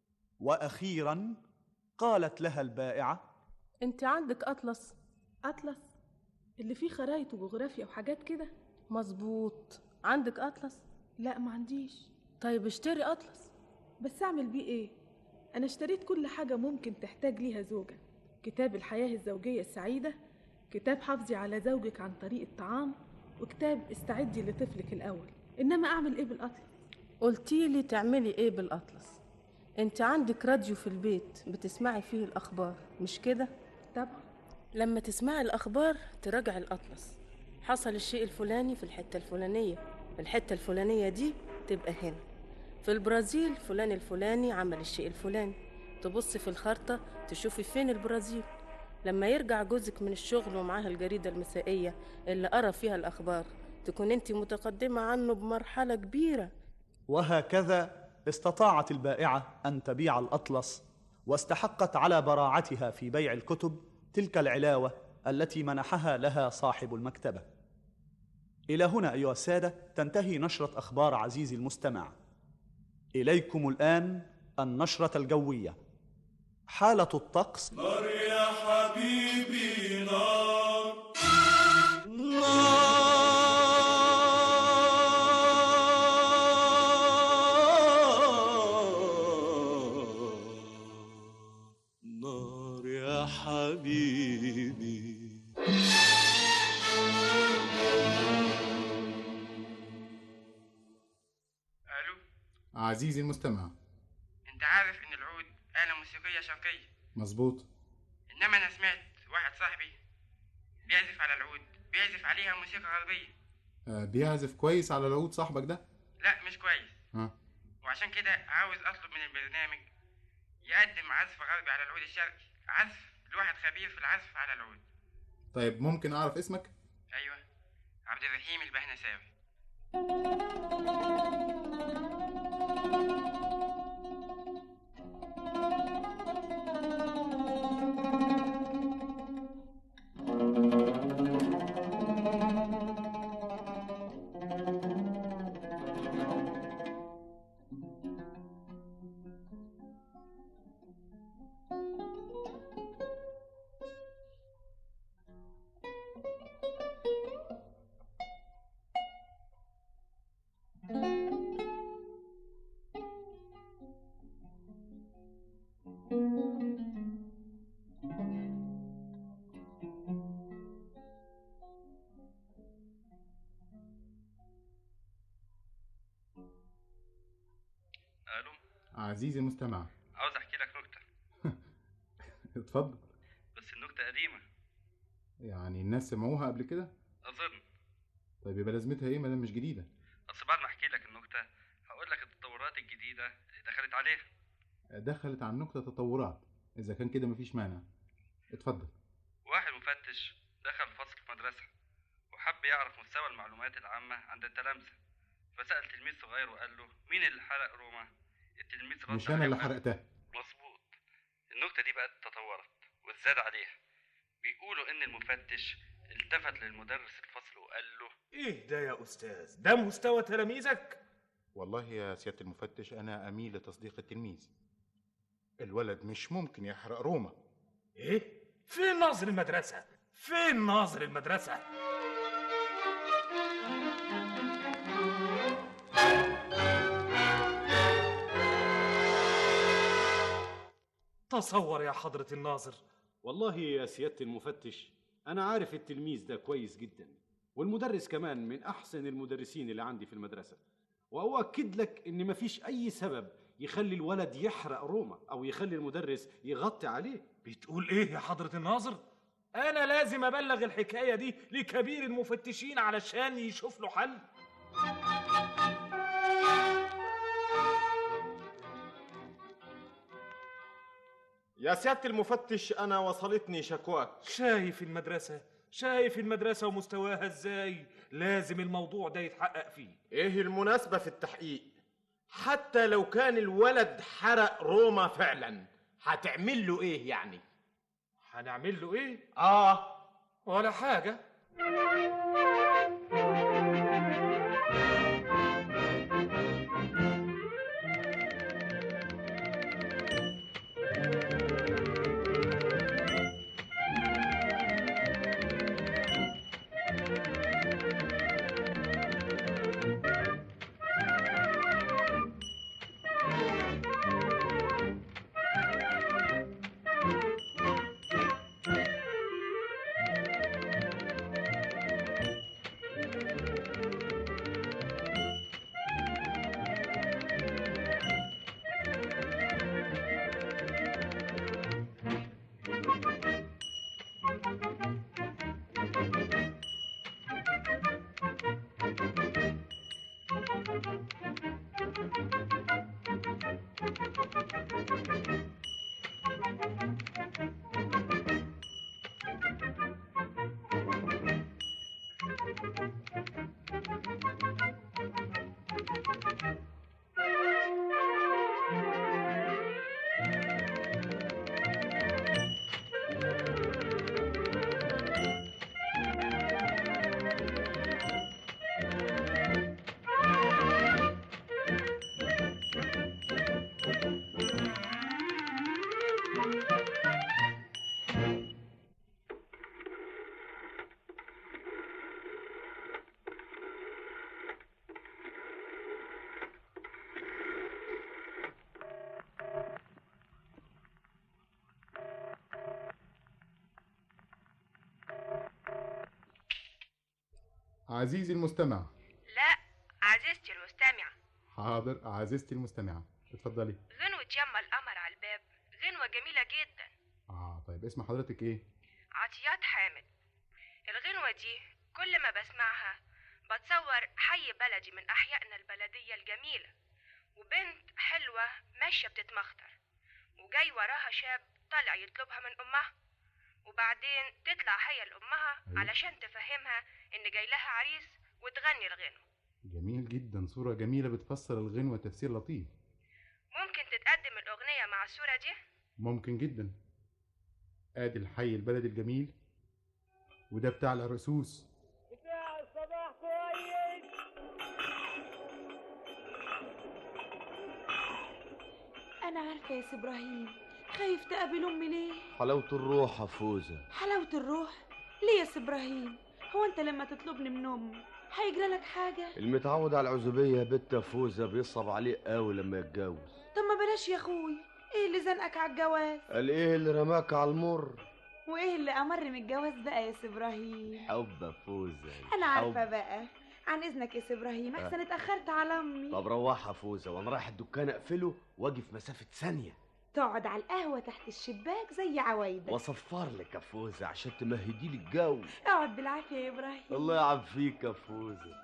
وأخيرا قالت لها البائعة انت عندك اطلس اطلس اللي فيه خرايط وجغرافيا وحاجات كده مظبوط عندك اطلس لا ما عنديش طيب اشتري اطلس بس اعمل بيه ايه انا اشتريت كل حاجه ممكن تحتاج ليها زوجه كتاب الحياه الزوجيه السعيده كتاب حافظي على زوجك عن طريق الطعام وكتاب استعدي لطفلك الاول انما اعمل ايه بالاطلس قلتيلي تعملي ايه بالاطلس انت عندك راديو في البيت بتسمعي فيه الاخبار مش كده طبعا لما تسمعي الاخبار تراجعي الاطلس حصل الشيء الفلاني في الحته الفلانيه الحته الفلانيه دي تبقى هنا في البرازيل فلان الفلاني عمل الشيء الفلاني تبصي في الخارطه تشوفي فين البرازيل لما يرجع جوزك من الشغل ومعاه الجريده المسائيه اللي قرا فيها الاخبار تكون انت متقدمه عنه بمرحله كبيره وهكذا استطاعت البائعة أن تبيع الأطلس واستحقت على براعتها في بيع الكتب تلك العلاوة التي منحها لها صاحب المكتبة. إلى هنا أيها السادة تنتهي نشرة أخبار عزيزي المستمع. إليكم الآن النشرة الجوية. حالة الطقس نار يا حبيبي نار نار يا يا حبيبي الو عزيزي المستمع انت عارف ان العود آلة موسيقية شرقية مظبوط انما انا سمعت واحد صاحبي بيعزف على العود بيعزف عليها موسيقى غربية آه، بيعزف كويس على العود صاحبك ده لا مش كويس ها وعشان كده عاوز اطلب من البرنامج يقدم عزف غربي على العود الشرقي عزف لواحد خبير في العزف على العود طيب ممكن اعرف اسمك ايوه عبد الرحيم البهنساوي الو عزيزي المستمع عاوز احكي لك نكته اتفضل بس النكته قديمه يعني الناس سمعوها قبل كده اظن طيب يبقى لازمتها ايه ما دام مش جديده اصل بعد ما احكي لك النكته هقول لك التطورات الجديده اللي دخلت عليها دخلت على النكته تطورات اذا كان كده مفيش مانع اتفضل واحد مفتش دخل فصل في مدرسه وحب يعرف مستوى المعلومات العامه عند التلامذه فسال تلميذ صغير وقال له مين اللي حرق روما التلميذ رد مش انا عليه اللي وقال- حرقتها مظبوط النكته دي بقت تطورت واتزاد عليها بيقولوا ان المفتش التفت للمدرس الفصل وقال له ايه ده يا استاذ ده مستوى تلاميذك والله يا سياده المفتش انا اميل لتصديق التلميذ الولد مش ممكن يحرق روما ايه فين ناظر المدرسه فين ناظر المدرسه تصور يا حضرة الناظر والله يا سيادة المفتش أنا عارف التلميذ ده كويس جدا والمدرس كمان من أحسن المدرسين اللي عندي في المدرسة وأؤكد لك إن مفيش أي سبب يخلي الولد يحرق روما أو يخلي المدرس يغطي عليه بتقول ايه يا حضرة الناظر انا لازم ابلغ الحكاية دي لكبير المفتشين علشان يشوف له حل يا سيادة المفتش أنا وصلتني شكواك شايف المدرسة شايف المدرسة ومستواها ازاي لازم الموضوع ده يتحقق فيه إيه المناسبة في التحقيق حتى لو كان الولد حرق روما فعلا هتعمل له إيه يعني هنعمل له ايه آه ولا حاجة عزيزي المستمع لا عزيزتي المستمعة حاضر عزيزتي المستمعة اتفضلي غنوة يما القمر على الباب غنوة جميلة جدا اه طيب اسم حضرتك ايه عطيات حامد الغنوة دي كل ما بسمعها بتصور حي بلدي من أحيائنا البلدية الجميلة وبنت حلوة ماشية بتتمخطر وجاي وراها شاب طالع يطلبها من أمها وبعدين تطلع هي لأمها أيوة. علشان تفهمها إن جاي لها عريس وتغني الغنوة جميل جدا صورة جميلة بتفسر الغنوة تفسير لطيف ممكن تتقدم الأغنية مع الصورة دي ممكن جدا ادي الحي البلد الجميل وده بتاع العرسوس بتاع الصباح كويس أنا عارفة يا سي إبراهيم خايف تقابل أمي ليه؟ حلاوة الروح يا فوزة حلاوة الروح ليه يا سي إبراهيم؟ هو أنت لما تطلبني من أمي هيجرى لك حاجة؟ المتعود على العزوبية يا بت يا فوزة بيصعب عليه قوي لما يتجوز طب ما بلاش يا أخوي إيه اللي زنقك على الجواز؟ قال ايه اللي رماك على المر وإيه اللي أمر من الجواز بقى يا سي إبراهيم؟ حب يا فوزة أنا عارفة حب. بقى عن إذنك يا سي إبراهيم آه. أحسن اتأخرت على أمي طب روحها يا فوزة وانا رايح الدكان اقفله واجي في مسافة ثانية تقعد على القهوة تحت الشباك زي عوايدك واصفر لك يا فوزة عشان تمهدي لي الجو اقعد بالعافية يا إبراهيم الله يعافيك يا فوزة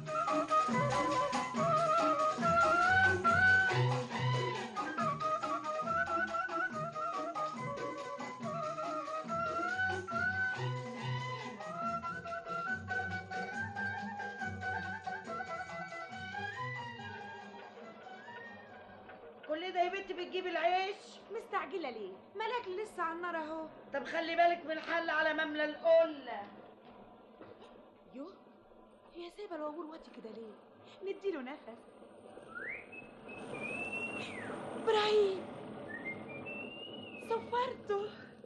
كل ده يا بنت بتجيب العيش مستعجلة ليه؟ مالك لسه على النار أهو طب خلي بالك من الحل على مملى القلة يوه هي سايبة الوابور واطي كده ليه؟ نديله نفس إبراهيم صفرته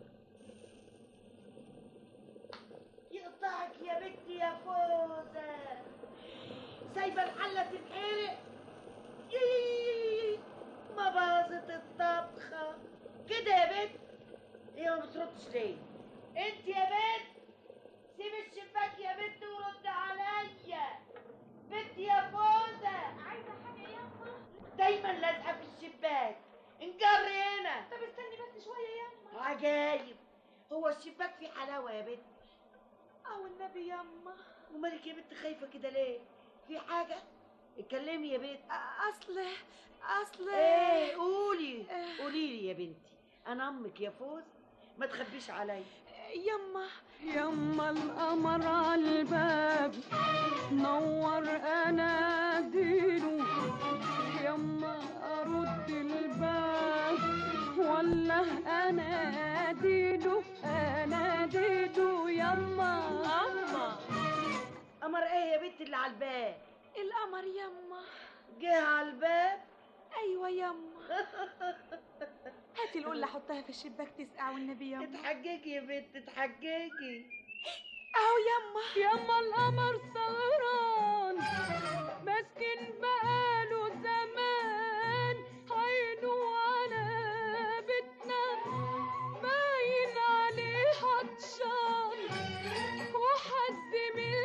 يقطعك يا بنتي يا فوزة سايبة الحلة تتحرق يي، ما باظت الطبخة كده يا بنت هي ما بتردش ليه انت يا بنت سيب الشباك يا بنت ورد عليا بنت يا فوزة عايزة حاجة ياما دايما لازقة في الشباك انجري هنا طب استني بس شوية ياما عجايب هو الشباك فيه حلاوة يا بنت أو النبي ياما ومالك يا بنت خايفة كده ليه؟ في حاجة؟ اتكلمي يا بنت أصل أصل ايه قولي قولي لي يا بنتي أنا أمك يا فوز ما تخبيش عليا يما يما القمر على الباب نور اناديله يما ارد الباب ولا اناديله اناديله يما أما قمر ايه يا بنت اللي على الباب؟ القمر يما جه على الباب أيوة يما هاتي القلة حطها في الشباك تسقع والنبي يما اتحججي يا بنت اتحججي أهو يما يما القمر سهران مسكن بقاله زمان عينه على بيتنا باين عليه عطشان وحد من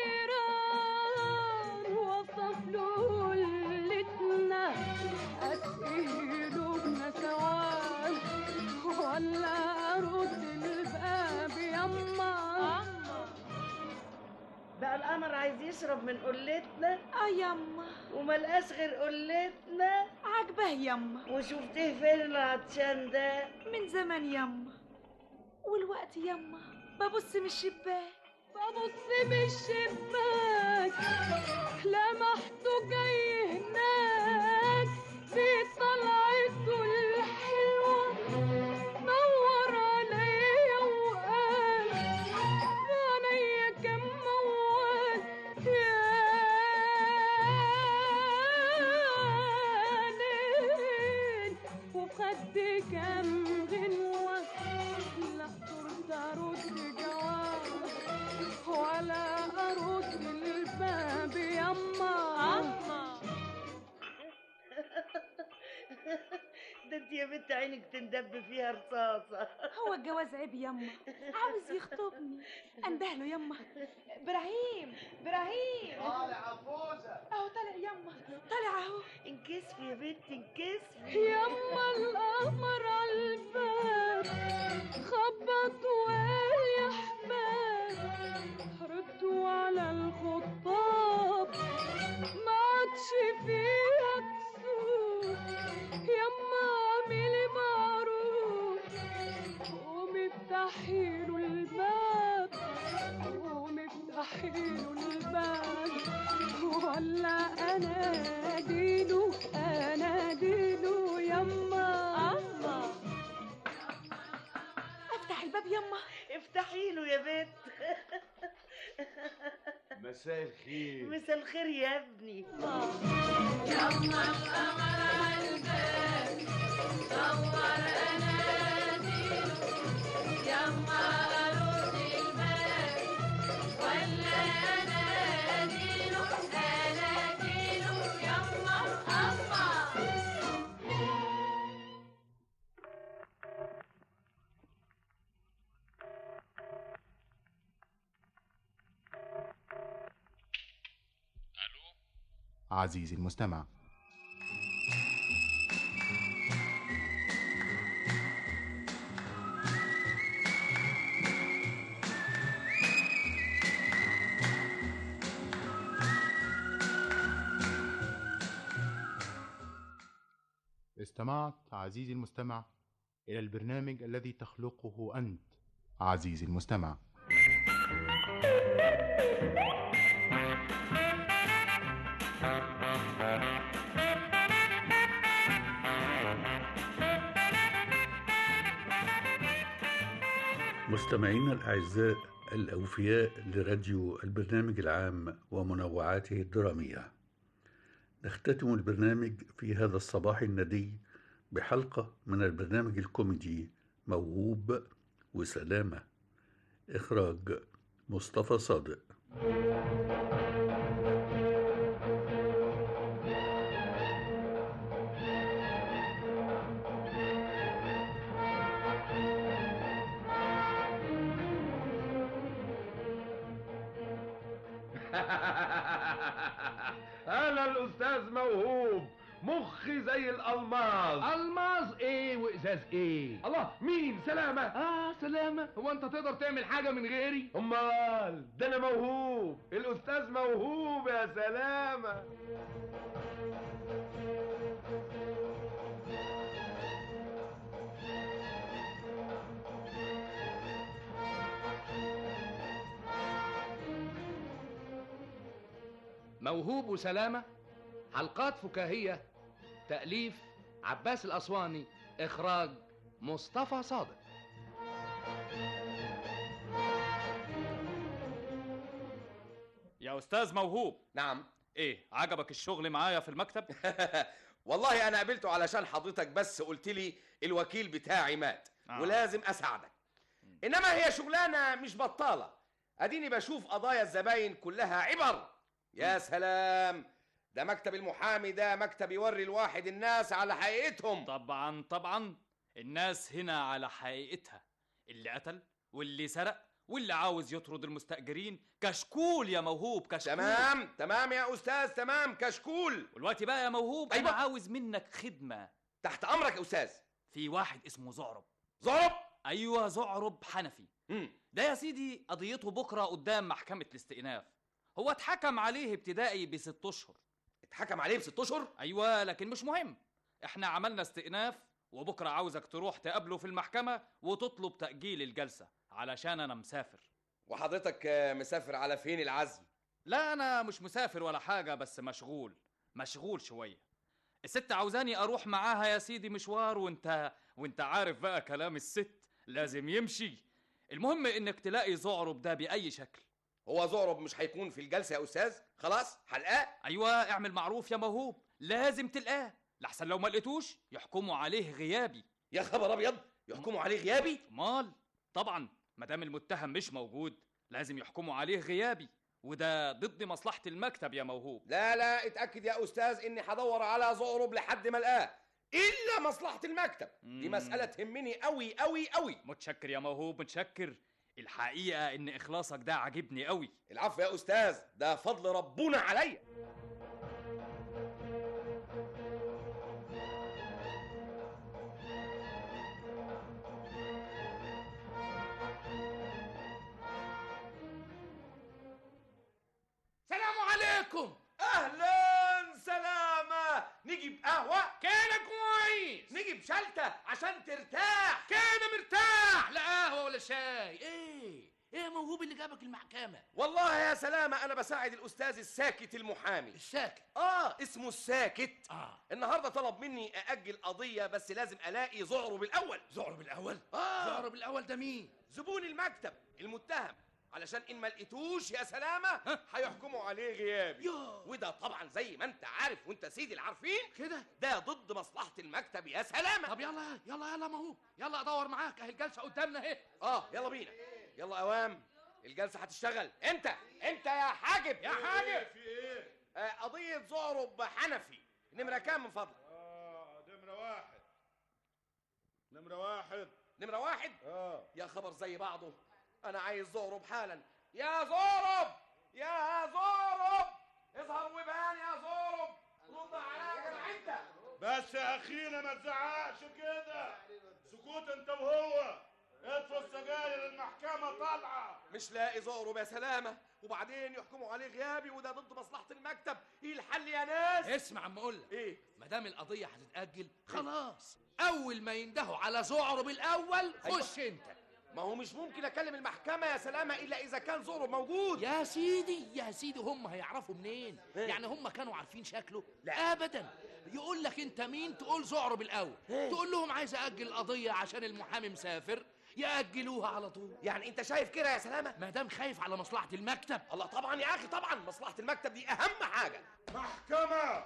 الجيران وصف له قلتنا اسقيله بنسوان ولا ارد الباب يما بقى القمر عايز يشرب من قلتنا اه يما وملقاش غير قلتنا عجباه يما وشفتيه فين العطشان ده من زمان يما والوقت يما ببص من الشباك ببص من الشباك لمحته جاي هناك في طلعته الحلوة نور عليا وقال عليا كم موال يا ليل وخدي كم غنوة لا ترد أرد جواب ولا أرد الباب يما يا بنت عينك تندب فيها رصاصة هو الجواز عيب يما عاوز يخطبني انده له يما ابراهيم ابراهيم طالع عفوزة. اهو طالع يما طالع اهو انكسفي يا بنت انكسفي يما القمر عالباب خبط وقال يا حباب ردوا على الخطاب ما عادش فيها كسوف يما اعملي معروف قومي افتحي له الباب قومي افتحي له الباب ولا انا دينه انا دينه يما الله افتح الباب يما افتحي له يا بنت مساء الخير مساء الخير يا ابني يما القمر عالباب دور اناديله يما ارد الباب ولا اناديله اناديله يما الله عزيزي المستمع استمعت عزيزي المستمع إلى البرنامج الذي تخلقه أنت عزيزي المستمع مستمعينا الأعزاء الأوفياء لراديو البرنامج العام ومنوعاته الدرامية نختتم البرنامج في هذا الصباح الندي بحلقة من البرنامج الكوميدي موهوب وسلامة إخراج مصطفى صادق انا الاستاذ موهوب مخي زي الالماس الماس ايه وازاز ايه الله مين سلامة اه سلامة هو انت تقدر تعمل حاجة من غيري امال ده انا موهوب الاستاذ موهوب يا سلامه موهوب وسلامة حلقات فكاهية تأليف عباس الأسواني إخراج مصطفى صادق يا استاذ موهوب نعم ايه عجبك الشغل معايا في المكتب والله انا قابلته علشان حضرتك بس قلت لي الوكيل بتاعي مات آه. ولازم اساعدك انما هي شغلانه مش بطاله اديني بشوف قضايا الزباين كلها عبر يا سلام ده مكتب المحامي ده مكتب يوري الواحد الناس على حقيقتهم طبعا طبعا الناس هنا على حقيقتها اللي قتل واللي سرق واللي عاوز يطرد المستأجرين كشكول يا موهوب كشكول تمام تمام يا استاذ تمام كشكول والوقت بقى يا موهوب أيوة. انا عاوز منك خدمه تحت امرك يا استاذ في واحد اسمه زعرب زعرب ايوه زعرب حنفي ده يا سيدي قضيته بكره قدام محكمه الاستئناف هو اتحكم عليه ابتدائي بست اشهر اتحكم عليه بست اشهر ايوه لكن مش مهم احنا عملنا استئناف وبكره عاوزك تروح تقابله في المحكمه وتطلب تاجيل الجلسه علشان انا مسافر وحضرتك آه، مسافر على فين العزم لا انا مش مسافر ولا حاجه بس مشغول مشغول شويه الست عاوزاني اروح معاها يا سيدي مشوار وانت وانت عارف بقى كلام الست لازم يمشي المهم انك تلاقي زعرب ده باي شكل هو زعرب مش هيكون في الجلسه يا استاذ خلاص هلقاه ايوه اعمل معروف يا موهوب لازم تلقاه لحسن لو ما لقيتوش يحكموا عليه غيابي يا خبر ابيض يحكموا عليه غيابي مال طبعا ما دام المتهم مش موجود لازم يحكموا عليه غيابي وده ضد مصلحه المكتب يا موهوب لا لا اتاكد يا استاذ اني هدور على زعرب لحد ما القاه الا مصلحه المكتب دي مم. مساله تهمني قوي قوي قوي متشكر يا موهوب متشكر الحقيقه ان اخلاصك ده عاجبني قوي العفو يا استاذ ده فضل ربنا عليا سلام عليكم اهلا سلامة نجيب قهوة كده كويس نجيب شلتة عشان ترتاح كده مرتاح لا قهوه ولا شاي ايه ايه يا موهوب اللي جابك المحكمه والله يا سلامة أنا بساعد الأستاذ الساكت المحامي الساكت آه اسمه الساكت آه النهاردة طلب مني أأجل قضية بس لازم ألاقي زعره بالأول زعره بالأول آه زعره بالأول ده مين زبون المكتب المتهم علشان ان ما لقيتوش يا سلامه هيحكموا عليه غيابي وده طبعا زي ما انت عارف وانت سيدي العارفين كده ده ضد مصلحه المكتب يا سلامه طب يلا يلا يلا موهوب يلا ادور معاك اهي الجلسه قدامنا اهي اه يلا بينا يلا اوام الجلسه هتشتغل انت انت يا حاجب يا حاجب في ايه؟ آه قضيه زعرب حنفي نمره كام من فضلك اه نمرة واحد نمرة واحد نمره واحد اه يا خبر زي بعضه انا عايز زعرب حالا يا زعرب يا زعرب اظهر وبان يا زعرب رد عليا يا انت بس يا اخينا ما تزعقش كده سكوت انت وهو اطفوا السجاير المحكمة طالعة مش لاقي زعرب يا سلامة وبعدين يحكموا عليه غيابي وده ضد مصلحة المكتب ايه الحل يا ناس اسمع عم اقول لك ايه ما دام القضيه هتتاجل خلاص اول ما يندهوا على زعره بالاول خش انت ما هو مش ممكن اكلم المحكمة يا سلامة الا اذا كان زعرب موجود يا سيدي يا سيدي هم هيعرفوا منين يعني هم كانوا عارفين شكله لا ابدا يقول لك انت مين تقول زعره بالاول تقول لهم عايز اجل القضيه عشان المحامي مسافر ياجلوها على طول يعني انت شايف كده يا سلامة ما دام خايف على مصلحه المكتب الله طبعا يا اخي طبعا مصلحة المكتب دي اهم حاجة محكمة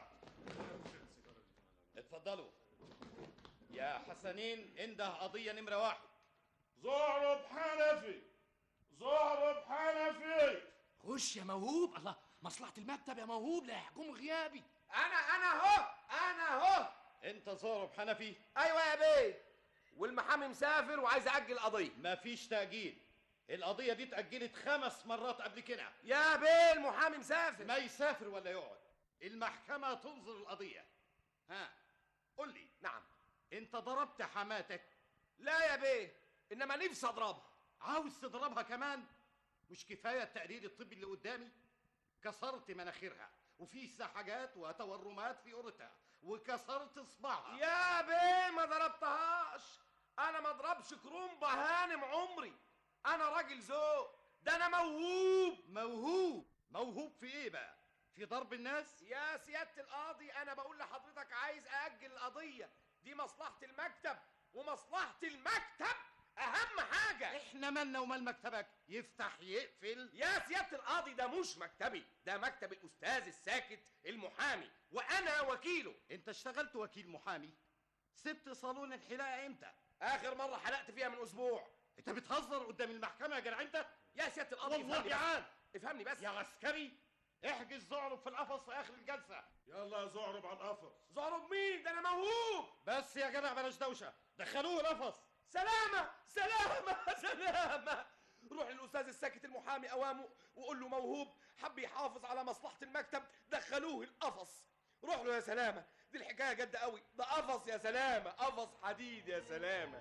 اتفضلوا يا حسنين انده قضية نمرة واحد زعرب حنفي زعرب حنفي خش يا موهوب الله مصلحه المكتب يا موهوب لا يحكموا غيابي انا انا اهو انا اهو انت زهرب حنفي ايوه يا بيه والمحامي مسافر وعايز اجل القضية مفيش تأجيل القضية دي اتأجلت خمس مرات قبل كده يا بيه المحامي مسافر ما يسافر ولا يقعد المحكمة تنظر القضية ها قول لي نعم انت ضربت حماتك لا يا بيه انما نفسي اضربها عاوز تضربها كمان مش كفاية التقرير الطبي اللي قدامي كسرت مناخيرها وفي سحجات وتورمات في قرتها وكسرت صباعها يا بيه ما ضربتهاش انا ما اضربش كرومبة هانم عمري انا راجل ذوق ده انا موهوب موهوب موهوب في ايه بقى في ضرب الناس يا سيادة القاضي انا بقول لحضرتك عايز اجل القضية دي مصلحة المكتب ومصلحة المكتب اهم حاجة احنا مالنا ومال مكتبك يفتح يقفل يا سيادة القاضي ده مش مكتبي ده مكتب الاستاذ الساكت المحامي وانا وكيله انت اشتغلت وكيل محامي سبت صالون الحلاقه امتى اخر مرة حلقت فيها من اسبوع انت بتهزر قدام المحكمه يا جدع انت يا سيادة القاضي والله افهمني عال بس. افهمني بس يا عسكري احجز زعرب في القفص في اخر الجلسه يلا يا زعرب على القفص زعرب مين ده انا موهوب بس يا جدع بلاش دوشه دخلوه القفص سلامة سلامة سلامة روح للأستاذ الساكت المحامي أوامه وقول له موهوب حب يحافظ على مصلحة المكتب دخلوه القفص روح له يا سلامة دي الحكاية جد قوي ده قفص يا سلامة قفص حديد يا سلامة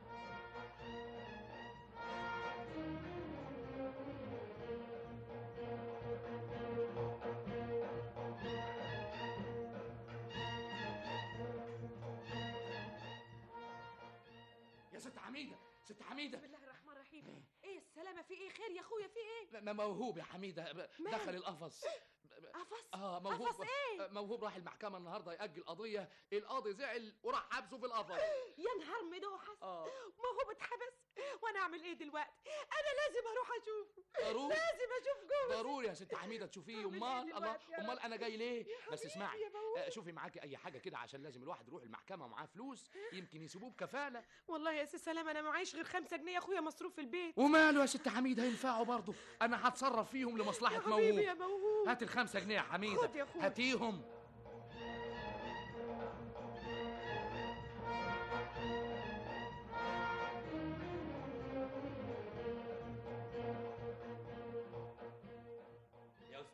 يا ست حميده ست حميده بسم الله الرحمن الرحيم ايه السلامة في ايه خير يا اخويا في ايه م- موهوب يا حميده ب- مال؟ دخل القفص قفص اه موهوب قفص ايه موهوب راح المحكمه النهارده ياجل قضيه القاضي زعل وراح حبسه في القفص يا نهار مدوحس اه ما هو اتحبس وانا اعمل ايه دلوقتي انا لازم اروح اشوفه ضروري. لازم اشوف جوزي ضروري يا ست حميده تشوفيه أعمل إيه امال الله دلوقتي يا امال رب؟ انا جاي ليه يا بس حبيبي اسمعي يا موهوب. آه، شوفي معاكي اي حاجه كده عشان لازم الواحد يروح المحكمه ومعاه فلوس يمكن يسيبوه بكفاله والله يا سي سلام انا معيش غير خمسة جنيه يا اخويا مصروف في البيت وماله يا ست حميده هينفعوا برضه انا هتصرف فيهم لمصلحه يا حبيبي يا موهوب موهوب هات الخمسة جنيه يا حميده خد يا أخويا. هاتيهم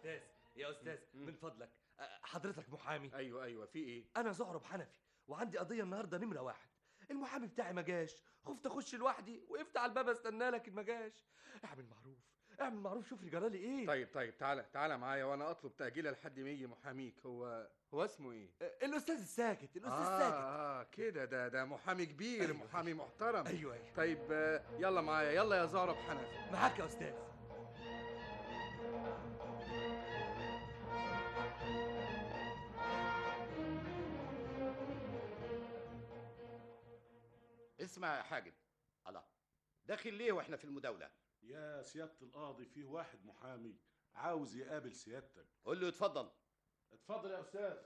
استاذ يا استاذ من فضلك أه، حضرتك محامي ايوه ايوه في ايه انا زهرب حنفي وعندي قضيه النهارده نمره واحد المحامي بتاعي ما جاش خفت اخش لوحدي وقفت على الباب استنى لكن ما جاش اعمل معروف اعمل معروف شوف لي جرالي ايه طيب طيب تعالى تعالى معايا وانا اطلب تاجيله لحد ما يجي محاميك هو هو اسمه ايه الاستاذ الساكت الاستاذ آه الساكت اه كده ده ده محامي كبير أيوة. محامي محترم ايوه ايوه طيب آه، يلا معايا يلا يا زهرب حنفي معاك يا استاذ اسمع يا حاجب الله داخل ليه واحنا في المداولة يا سيادة القاضي فيه واحد محامي عاوز يقابل سيادتك قول له اتفضل اتفضل يا استاذ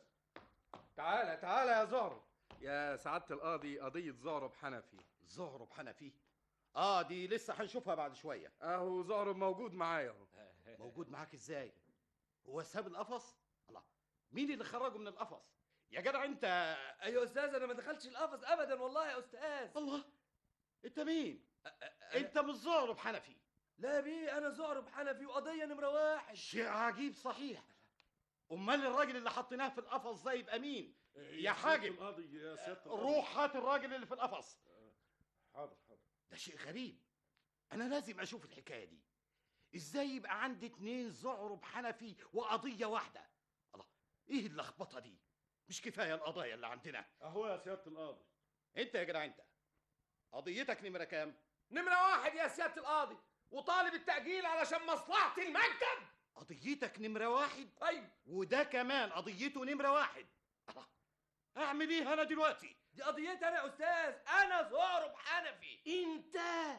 تعالى تعالى يا زهرب يا سعادة القاضي قضية زهرب حنفي زهرب حنفي اه دي لسه هنشوفها بعد شوية اهو زهرب موجود معايا اهو موجود معاك ازاي هو ساب القفص الله مين اللي خرجه من القفص يا جدع انت ايوه يا استاذ انا ما دخلتش القفص ابدا والله يا استاذ الله انت مين انت مش زهرب حنفي لا يا بيه انا زهرب حنفي وقضيه نمره واحد شيء عجيب صحيح امال الراجل اللي حطيناه في القفص ده يبقى مين يا حاجب القاضي يا سيادة القاضي. روح هات الراجل اللي في القفص حاضر حاضر ده شيء غريب انا لازم اشوف الحكايه دي ازاي يبقى عندي اتنين زعرب حنفي وقضيه واحده الله ايه اللخبطه دي مش كفايه القضايا اللي عندنا اهو يا سيادة القاضي انت يا جدع انت قضيتك نمره كام نمرة واحد يا سيادة القاضي وطالب التأجيل علشان مصلحة المكتب قضيتك نمره واحد ايوه وده كمان قضيته نمره واحد الله اعمل ايه انا دلوقتي دي قضيتي انا يا استاذ انا زهرب حنفي انت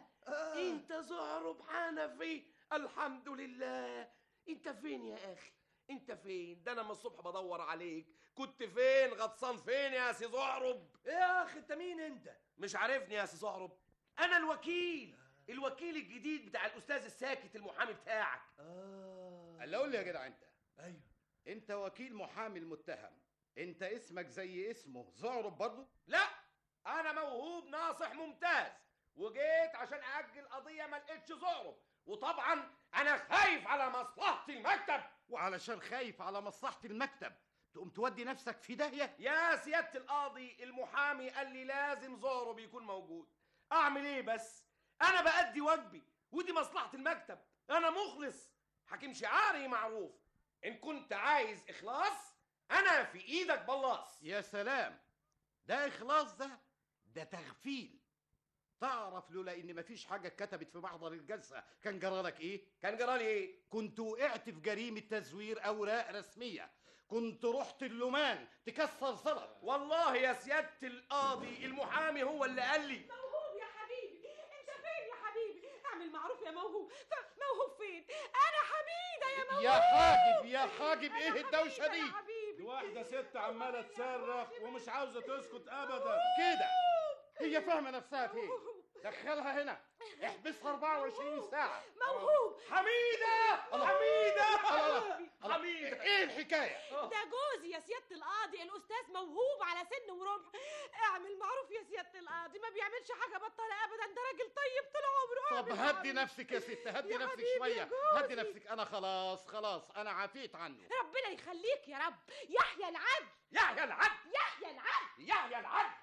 انت زهرب حنفي الحمد لله انت فين يا اخي انت فين ده انا من الصبح بدور عليك كنت فين غطسان فين يا سي زهرب ايه يا اخي انت مين انت مش عارفني يا سي زهرب انا الوكيل الوكيل الجديد بتاع الاستاذ الساكت المحامي بتاعك اه اللي اقول لي يا جدع انت ايوه انت وكيل محامي المتهم انت اسمك زي اسمه زعرب برضه لا انا موهوب ناصح ممتاز وجيت عشان اجل قضيه ما لقيتش زهرب وطبعا انا خايف على مصلحه المكتب وعلشان خايف على مصلحه المكتب تقوم تودي نفسك في داهيه يا سياده القاضي المحامي قال لي لازم زهرب يكون موجود اعمل ايه بس انا بأدي واجبي ودي مصلحه المكتب انا مخلص حكيم شعاري معروف ان كنت عايز اخلاص انا في ايدك بلاص يا سلام ده اخلاص ده ده تغفيل تعرف لولا ان مفيش حاجه اتكتبت في محضر الجلسه كان جرالك ايه كان جرالي ايه كنت وقعت في جريمه تزوير اوراق رسميه كنت رحت اللومان تكسر زلط والله يا سياده القاضي المحامي هو اللي قال لي موهوب يا حبيبي انت فين يا حبيبي اعمل معروف يا موهوب ف- موهوب فين انا حميده يا موهوب يا حاجب يا حاجب ايه الدوشه دي دي واحدة ست عمالة تصرخ ومش عاوزة تسكت أبدا كده هي فاهمه نفسها فين دخلها هنا احبسها 24 ساعه موهوب حميده حميده الله. حميده ايه الحكايه ده جوزي يا سياده القاضي الاستاذ موهوب على سن ورمح اعمل معروف يا سياده القاضي ما بيعملش حاجه بطاله ابدا ده راجل طيب طول عمره طب اعمل هدي معروف. نفسك يا ست هدي يا نفسك حبيبي يا شويه جوزي. هدي نفسك انا خلاص خلاص انا عافيت عنه ربنا يخليك يا رب يحيى العدل يحيى العدل يحيى العدل يحيى العدل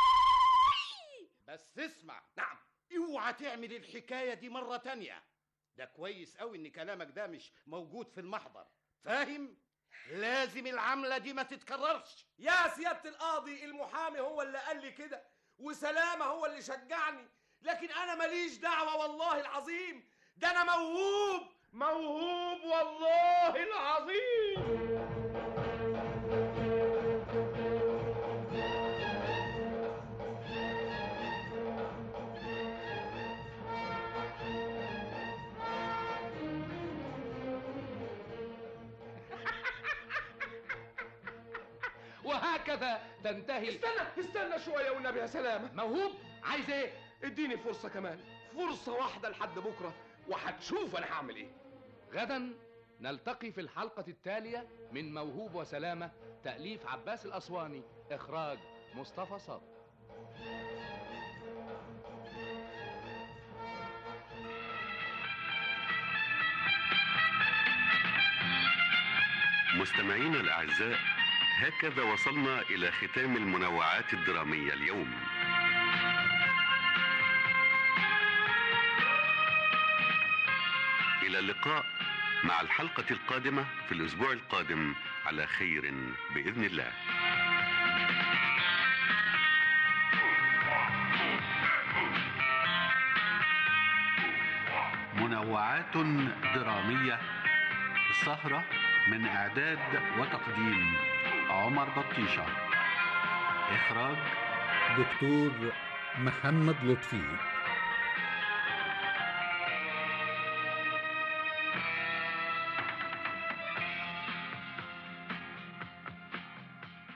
بس اسمع نعم اوعى تعمل الحكايه دي مره تانية ده كويس قوي ان كلامك ده مش موجود في المحضر فاهم لازم العمله دي ما تتكررش يا سياده القاضي المحامي هو اللي قال لي كده وسلامه هو اللي شجعني لكن انا ماليش دعوه والله العظيم ده انا موهوب موهوب والله العظيم وهكذا تنتهي استنى استنى شويه والنبي يا سلامه موهوب عايز ايه اديني فرصه كمان فرصه واحده لحد بكره وهتشوف انا هعمل ايه غدا نلتقي في الحلقة التالية من موهوب وسلامة تأليف عباس الأسواني إخراج مصطفى صابر مستمعينا الأعزاء هكذا وصلنا إلى ختام المنوعات الدرامية اليوم إلى اللقاء مع الحلقة القادمة في الأسبوع القادم على خير بإذن الله منوعات درامية السهرة من إعداد وتقديم عمر بطيشة إخراج دكتور محمد لطفي